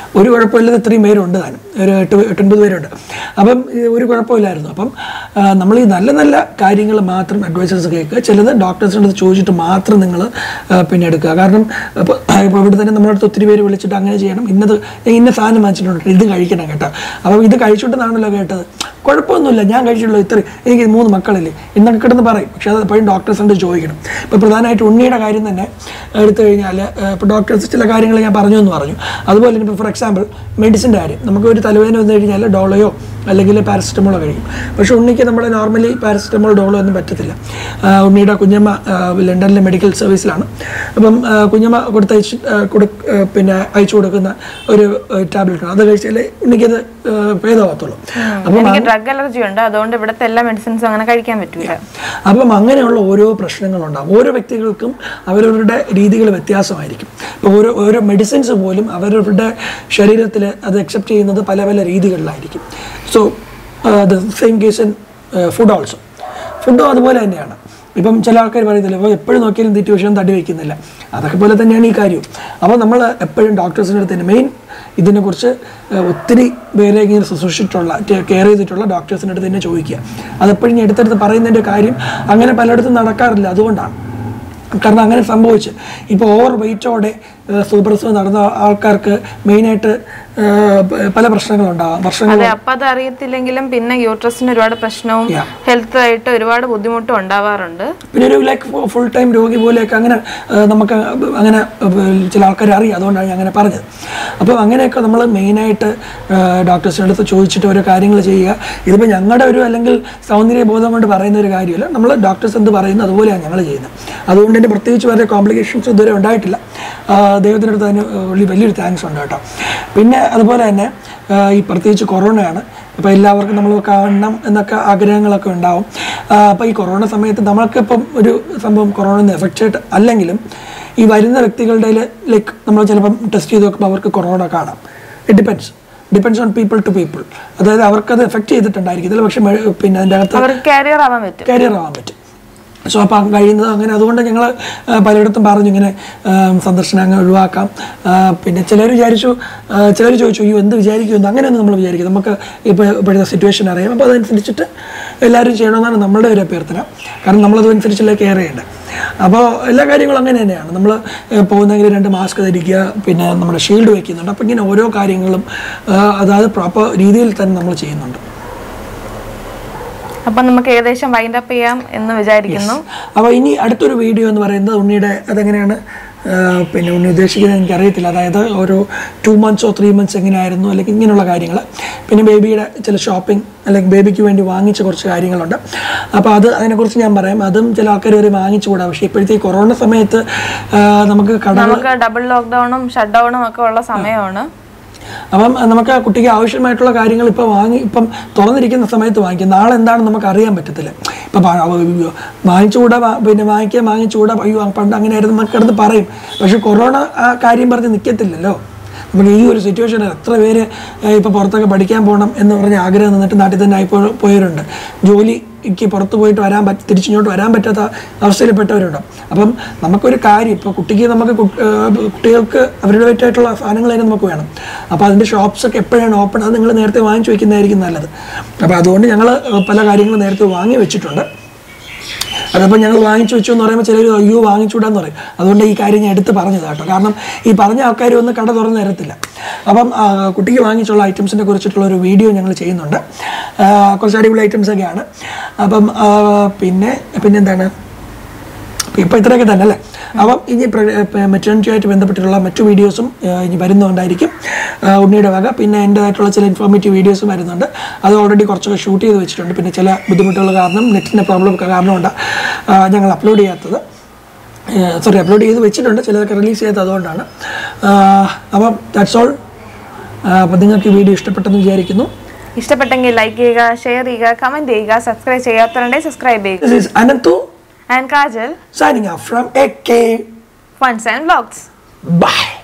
ഒരു കുഴപ്പമില്ലാതെ ഇത്രയും പേരുണ്ട് താനും ഒരു എട്ട് എട്ടൊൻപത് പേരുണ്ട് അപ്പം ഇത് ഒരു കുഴപ്പമില്ലായിരുന്നു അപ്പം ആ, നമ്മൾ ഈ നല്ല നല്ല കാര്യങ്ങൾ മാത്രം അഡ്വൈസേഴ്സ് കേൾക്കുക ചിലത് ഡോക്ടേഴ്സിൻ്റെ അടുത്ത് ചോദിച്ചിട്ട് മാത്രം നിങ്ങൾ പിന്നെ എടുക്കുക കാരണം ഇപ്പോൾ ഇപ്പോൾ ഇവിടെ തന്നെ നമ്മുടെ അടുത്ത് ഒത്തിരി പേര് വിളിച്ചിട്ട് അങ്ങനെ ചെയ്യണം ഇന്നത് ഇന്ന സാധനം വാങ്ങിച്ചിട്ടുണ്ട് ഇത് കഴിക്കണം കേട്ടോ അപ്പം ഇത് കഴിച്ചിട്ടെന്നാണല്ലോ കേട്ടത് കുഴപ്പമൊന്നുമില്ല ഞാൻ കഴിച്ചിട്ടുള്ളൂ ഇത്ര എനിക്ക് മൂന്ന് മക്കളില്ലേ എന്നൊക്കെ കിടന്ന് പറയും പക്ഷെ അത് എപ്പോഴും ഡോക്ടേഴ്സിനോട് ചോദിക്കണം ഇപ്പോൾ പ്രധാനമായിട്ട് ഉണ്ണിയുടെ കാര്യം തന്നെ എടുത്തു കഴിഞ്ഞാൽ ഇപ്പോൾ ഡോക്ടേഴ്സ് ചില കാര്യങ്ങൾ ഞാൻ പറഞ്ഞു എന്ന് പറഞ്ഞു അതുപോലെ തന്നെ ഇപ്പോൾ ഫോർ എക്സാമ്പിൾ മെഡിസിൻ്റെ കാര്യം നമുക്ക് ഒരു തലവേദന വന്നു കഴിഞ്ഞാൽ ഡോളയോ അല്ലെങ്കിൽ പാരസെറ്റമോളോ കഴിക്കും പക്ഷെ ഉണ്ണിക്ക് നമ്മൾ നോർമലി പാരസെറ്റമോൾ ഡോളോ ഒന്നും പറ്റത്തില്ല ആ, ഉണ്ണിയുടെ കുഞ്ഞമ്മ ആ, ലണ്ടനിലെ മെഡിക്കൽ സർവീസിലാണ് അപ്പം ആ, കുഞ്ഞമ്മ കൊടുത്തയച്ച് ആ, കൊടു ആ, പിന്നെ അയച്ചു കൊടുക്കുന്ന ഒരു ടാബ്ലറ്റ് അത് കഴിച്ചാൽ ഉണ്ണിക്കത് ആ, ഭേദമാകത്തുള്ളൂ അപ്പം എനിക്ക് ഡ്രഗ് അലർജി ഉണ്ട് അതുകൊണ്ട് ഇവിടുത്തെ എല്ലാ മെഡിസിൻസും അങ്ങനെ കഴിക്കാൻ പറ്റൂല അപ്പം അങ്ങനെയുള്ള ഓരോ പ്രശ്നങ്ങളുണ്ടാകും ഓരോ വ്യക്തികൾക്കും അവരവരുടെ രീതികൾ വ്യത്യാസമായിരിക്കും ഇപ്പോൾ ഓരോ ഓരോ മെഡിസിൻസ് പോലും അവരവരുടെ ശരീരത്തിൽ അത് അക്സെപ്റ്റ് ചെയ്യുന്നത് പല പല രീതികളിലായിരിക്കും so the same case in food also ഫുഡും അതുപോലെ തന്നെയാണ് ഇപ്പം ചില ആൾക്കാർ പറയത്തില്ല ഇപ്പോൾ എപ്പോഴും നോക്കിയാലും തെറ്റി വിഷയം തടി വയ്ക്കുന്നില്ല അതൊക്കെ പോലെ തന്നെയാണ് ഈ കാര്യം അപ്പോൾ നമ്മൾ എപ്പോഴും ഡോക്ടേഴ്സിൻ്റെ അടുത്ത് തന്നെ മെയിൻ ഇതിനെക്കുറിച്ച് ഏഹ്, ഒത്തിരി പേരെ ഇങ്ങനെ ശുശ്രൂഷിച്ചിട്ടുള്ള കെയർ ചെയ്തിട്ടുള്ള ഡോക്ടേഴ്സിൻ്റെ അടുത്ത് തന്നെ ചോദിക്കുക അതെപ്പോഴും ഞാൻ എടുത്തെടുത്ത് പറയുന്നതിൻ്റെ കാര്യം അങ്ങനെ പലയിടത്തും നടക്കാറില്ല അതുകൊണ്ടാണ് കാരണം അങ്ങനെ സംഭവിച്ചു ഇപ്പോൾ ഓവർ വെയിറ്റോടെ സൂപ്പർസോ നടന്ന ആൾക്കാർക്ക് മെയിനായിട്ട് പല പ്രശ്നങ്ങളുണ്ടാകാം വർഷങ്ങൾ അതെ അപ്പൊ അത് അറിയത്തില്ലെങ്കിലും പിന്നെ യൂട്രസിന് ഒരുപാട് പ്രശ്നവും Yeah. ഹെൽത്ത് ആയിട്ട് ഒരുപാട് ബുദ്ധിമുട്ടും ഉണ്ടാവാറുണ്ട് പിന്നെ ഒരു ലൈക്ക് ഫുൾ ടൈം രോഗി പോലെയൊക്കെ അങ്ങനെ ആ, നമുക്ക് അങ്ങനെ ആ, ചില ആൾക്കാർ അറിയാം അതുകൊണ്ടാണ് ഞാൻ അങ്ങനെ പറഞ്ഞത് അപ്പോൾ അങ്ങനെയൊക്കെ നമ്മൾ മെയിനായിട്ട് ഡോക്ടേഴ്സിൻ്റെ അടുത്ത് ചോദിച്ചിട്ട് ഓരോ കാര്യങ്ങൾ ചെയ്യുക ഇതിപ്പോൾ ഞങ്ങളുടെ ഒരു അല്ലെങ്കിൽ സൗന്ദര്യ ബോധം കൊണ്ട് പറയുന്ന ഒരു കാര്യമല്ല നമ്മൾ ഡോക്ടേഴ്സ് എന്ത് പറയുന്നു അതുപോലെയാണ് ഞങ്ങൾ ചെയ്യുന്നത് അതുകൊണ്ട് തന്നെ പ്രത്യേകിച്ച് വേറെ കോംപ്ലിക്കേഷൻസ് ഇതുവരെ ഉണ്ടായിട്ടില്ല ആ, ദൈവത്തിൻ്റെ അടുത്ത് അതിന് വലിയ വലിയൊരു താങ്ക്സ് ഉണ്ട് കേട്ടോ പിന്നെ അതുപോലെ തന്നെ ആ, ഈ പ്രത്യേകിച്ച് കൊറോണയാണ് അപ്പോൾ എല്ലാവർക്കും നമ്മൾ കാണണം എന്നൊക്കെ ആഗ്രഹങ്ങളൊക്കെ ഉണ്ടാവും അപ്പോൾ ഈ കൊറോണ സമയത്ത് നമ്മൾക്കിപ്പം ഒരു സംഭവം കൊറോണ എഫക്റ്റ് ആയിട്ട് അല്ലെങ്കിലും ഈ വരുന്ന വ്യക്തികളുടെ ലൈക്ക് നമ്മൾ ചിലപ്പം ടെസ്റ്റ് ചെയ്ത് നോക്കുമ്പോൾ അവർക്ക് കൊറോണ കാണാം it depends depends on people to people അതായത് അവർക്കത് എഫക്റ്റ് ചെയ്തിട്ടുണ്ടായിരിക്കത്തില്ല പക്ഷേ മ- പിന്നെ അതിൻ്റെ അകത്ത് അവർക്ക് കാരിയർ ആവാൻ പറ്റും കാരിയർ ആവാൻ പറ്റും സോ അപ്പം കഴിയുന്നത് അങ്ങനെ അതുകൊണ്ട് ഞങ്ങൾ പലയിടത്തും പറഞ്ഞു ഇങ്ങനെ ആ, സന്ദർശനം അങ്ങ് ഒഴിവാക്കാം ആ, പിന്നെ ചിലർ വിചാരിച്ചു ചിലർ ചോദിച്ചു അയ്യോ എന്ത് വിചാരിക്കുമെന്ന് അങ്ങനെയൊന്നും നമ്മൾ വിചാരിക്കും നമുക്ക് ഇപ്പോൾ ഇപ്പോഴത്തെ സിറ്റുവേഷൻ അറിയാം അപ്പോൾ അതനുസരിച്ചിട്ട് എല്ലാവരും ചെയ്യണമെന്നാണ് നമ്മളുടെ ഒരു അഭ്യർത്ഥന കാരണം നമ്മളതനുസരിച്ചല്ലേ കെയർ ചെയ്യേണ്ടത് അപ്പോൾ എല്ലാ കാര്യങ്ങളും അങ്ങനെ തന്നെയാണ് നമ്മൾ പോകുന്നെങ്കിൽ രണ്ട് മാസ്ക് ധരിക്കുക പിന്നെ നമ്മുടെ ഷീൽഡ് വയ്ക്കുന്നുണ്ട് അപ്പോൾ ഇങ്ങനെ ഓരോ കാര്യങ്ങളും ആ, അതായത് പ്രോപ്പർ രീതിയിൽ തന്നെ നമ്മൾ ചെയ്യുന്നുണ്ട് അപ്പൊ നമുക്ക് ഏകദേശം വൈൻഡ് അപ്പ് ചെയ്യാം എന്ന് വിചാരിക്കുന്നു അപ്പോൾ ഇനി അടുത്തൊരു വീഡിയോ എന്ന് പറയുന്നത് ഉണ്ണിയുടെ അതെങ്ങനെയാണ് ആ, പിന്നെ ഉണ്ണി ഉദ്ദേശിക്കുന്നത് എനിക്കറിയത്തില്ല അതായത് ഒരു ടു മന്ത്സോ ത്രീ മന്ത്സ് എങ്ങനെയായിരുന്നു അല്ലെങ്കിൽ ഇങ്ങനെയുള്ള കാര്യങ്ങൾ പിന്നെ ബേബിയുടെ ചില ഷോപ്പിംഗ് അല്ലെങ്കിൽ ബേബിക്ക് വേണ്ടി വാങ്ങിച്ച കുറച്ച് കാര്യങ്ങളുണ്ട് അപ്പോൾ അത് അതിനെക്കുറിച്ച് ഞാൻ പറയാം അതും ചില ആൾക്കാർ വരെ വാങ്ങിച്ചുകൂടാ പക്ഷേ ഇപ്പോഴത്തെ ഈ കൊറോണ സമയത്ത് ആ, നമുക്ക് കടകൾ നമുക്ക് ഡബിൾ ലോക്ക്ഡൌണും ഷട്ട് ഡൗണും ഒക്കെ ഉള്ള സമയമാണ് അപ്പം നമുക്ക് ആ കുട്ടിക്ക് ആവശ്യമായിട്ടുള്ള കാര്യങ്ങൾ ഇപ്പോൾ വാങ്ങി ഇപ്പം തുറന്നിരിക്കുന്ന സമയത്ത് വാങ്ങിക്കും നാളെ എന്താണെന്ന് നമുക്ക് അറിയാൻ പറ്റത്തില്ല ഇപ്പം പ- അയ്യോ, വാങ്ങിച്ചുകൂടാ വാ- പിന്നെ വാങ്ങിക്കാൻ വാങ്ങിച്ചുകൂടാ അയ്യോ പണ്ട് അങ്ങനെയായിരുന്നു നമുക്ക് കിടന്ന് പറയും പക്ഷെ കൊറോണ ആ കാര്യം പറഞ്ഞ് നിൽക്കത്തില്ലല്ലോ നമുക്ക് ഈ ഒരു സിറ്റുവേഷനിൽ എത്ര പേര് ഇപ്പോൾ പുറത്തൊക്കെ പഠിക്കാൻ പോകണം എന്ന് പറഞ്ഞ ആഗ്രഹം നിന്നിട്ട് നാട്ടിൽ തന്നെ ആയി പോ- പോയവരുണ്ട് ജോലിക്ക് പുറത്ത് പോയിട്ട് വരാൻ പറ്റ തിരിച്ചിങ്ങോട്ട് വരാൻ പറ്റാത്ത അവസ്ഥയിൽപ്പെട്ടവരുണ്ട് അപ്പം നമുക്കൊരു കാര്യം ഇപ്പോൾ കുട്ടിക്ക് നമുക്ക് കു- ഏർ കുട്ടികൾക്ക് അവരുടെ ആയിട്ടുള്ള സാധനങ്ങൾ തന്നെ നമുക്ക് വേണം അപ്പോൾ അതിൻ്റെ ഷോപ്സൊക്കെ എപ്പോഴാണ് ഓപ്പൺ അത് നിങ്ങൾ നേരത്തെ വാങ്ങിച്ചു വെക്കുന്നതായിരിക്കും നല്ലത് അപ്പോൾ അതുകൊണ്ട് ഞങ്ങൾ പല കാര്യങ്ങളും നേരത്തെ വാങ്ങി വെച്ചിട്ടുണ്ട് അതപ്പോൾ ഞങ്ങൾ വാങ്ങിച്ചു വെച്ചു എന്ന് പറയുമ്പോൾ ചിലർ അയ്യോ വാങ്ങിച്ചൂടാന്ന് പറയും അതുകൊണ്ട് ഈ കാര്യം ഞാൻ എടുത്ത് പറഞ്ഞത് കേട്ടോ കാരണം ഈ പറഞ്ഞ ആൾക്കാർ ഒന്ന് കട തുറന്ന് തരത്തില്ല അപ്പം ആ, കുട്ടിക്ക് വാങ്ങിച്ചുള്ള ഐറ്റംസിനെ കുറിച്ചിട്ടുള്ള ഒരു വീഡിയോ ഞങ്ങൾ ചെയ്യുന്നുണ്ട് ആ, കുറച്ച് അടിപൊളി ഐറ്റംസ് ഒക്കെയാണ് അപ്പം ആ, പിന്നെ പിന്നെന്താണ് ഇപ്പം ഇത്രയൊക്കെ തന്നെ അല്ലേ അപ്പം ഇനി മെറ്റേണിറ്റി ആയിട്ട് ബന്ധപ്പെട്ടിട്ടുള്ള മറ്റു വീഡിയോസും ഇനി വരുന്നുണ്ടായിരിക്കും ആ, ഉണ്ണിയുടെ വക പിന്നെ എൻ്റെതായിട്ടുള്ള ചില ഇൻഫോർമേറ്റീവ് വീഡിയോസും വരുന്നുണ്ട് അത് ഓൾറെഡി കുറച്ചൊക്കെ ഷൂട്ട് ചെയ്ത് വെച്ചിട്ടുണ്ട് പിന്നെ ചില ബുദ്ധിമുട്ടുകൾ കാരണം നെറ്റിൻ്റെ പ്രോബ്ലം ഒക്കെ കാരണമുണ്ട് ആ, ഞങ്ങൾ അപ്ലോഡ് ചെയ്യാത്തത് സോറി അപ്ലോഡ് ചെയ്ത് വെച്ചിട്ടുണ്ട് ചിലതൊക്കെ റിലീസ് ചെയ്യാത്തത് അതുകൊണ്ടാണ് ആ, അപ്പം ദാറ്റ്സ് ഓൾ അപ്പം നിങ്ങൾക്ക് ഈ വീഡിയോ ഇഷ്ടപ്പെട്ടെന്ന് വിചാരിക്കുന്നു ഇഷ്ടപ്പെട്ടെങ്കിൽ ലൈക്ക് ചെയ്യുക ഷെയർ ചെയ്യുക കമന്റ് ചെയ്യുക സബ്സ്ക്രൈബ് ചെയ്യാത്തവരുണ്ടെങ്കിൽ സബ്സ്ക്രൈബ് ചെയ്യുക this is Ananthu and Kajal signing off from AK. Funs and vlogs Bye.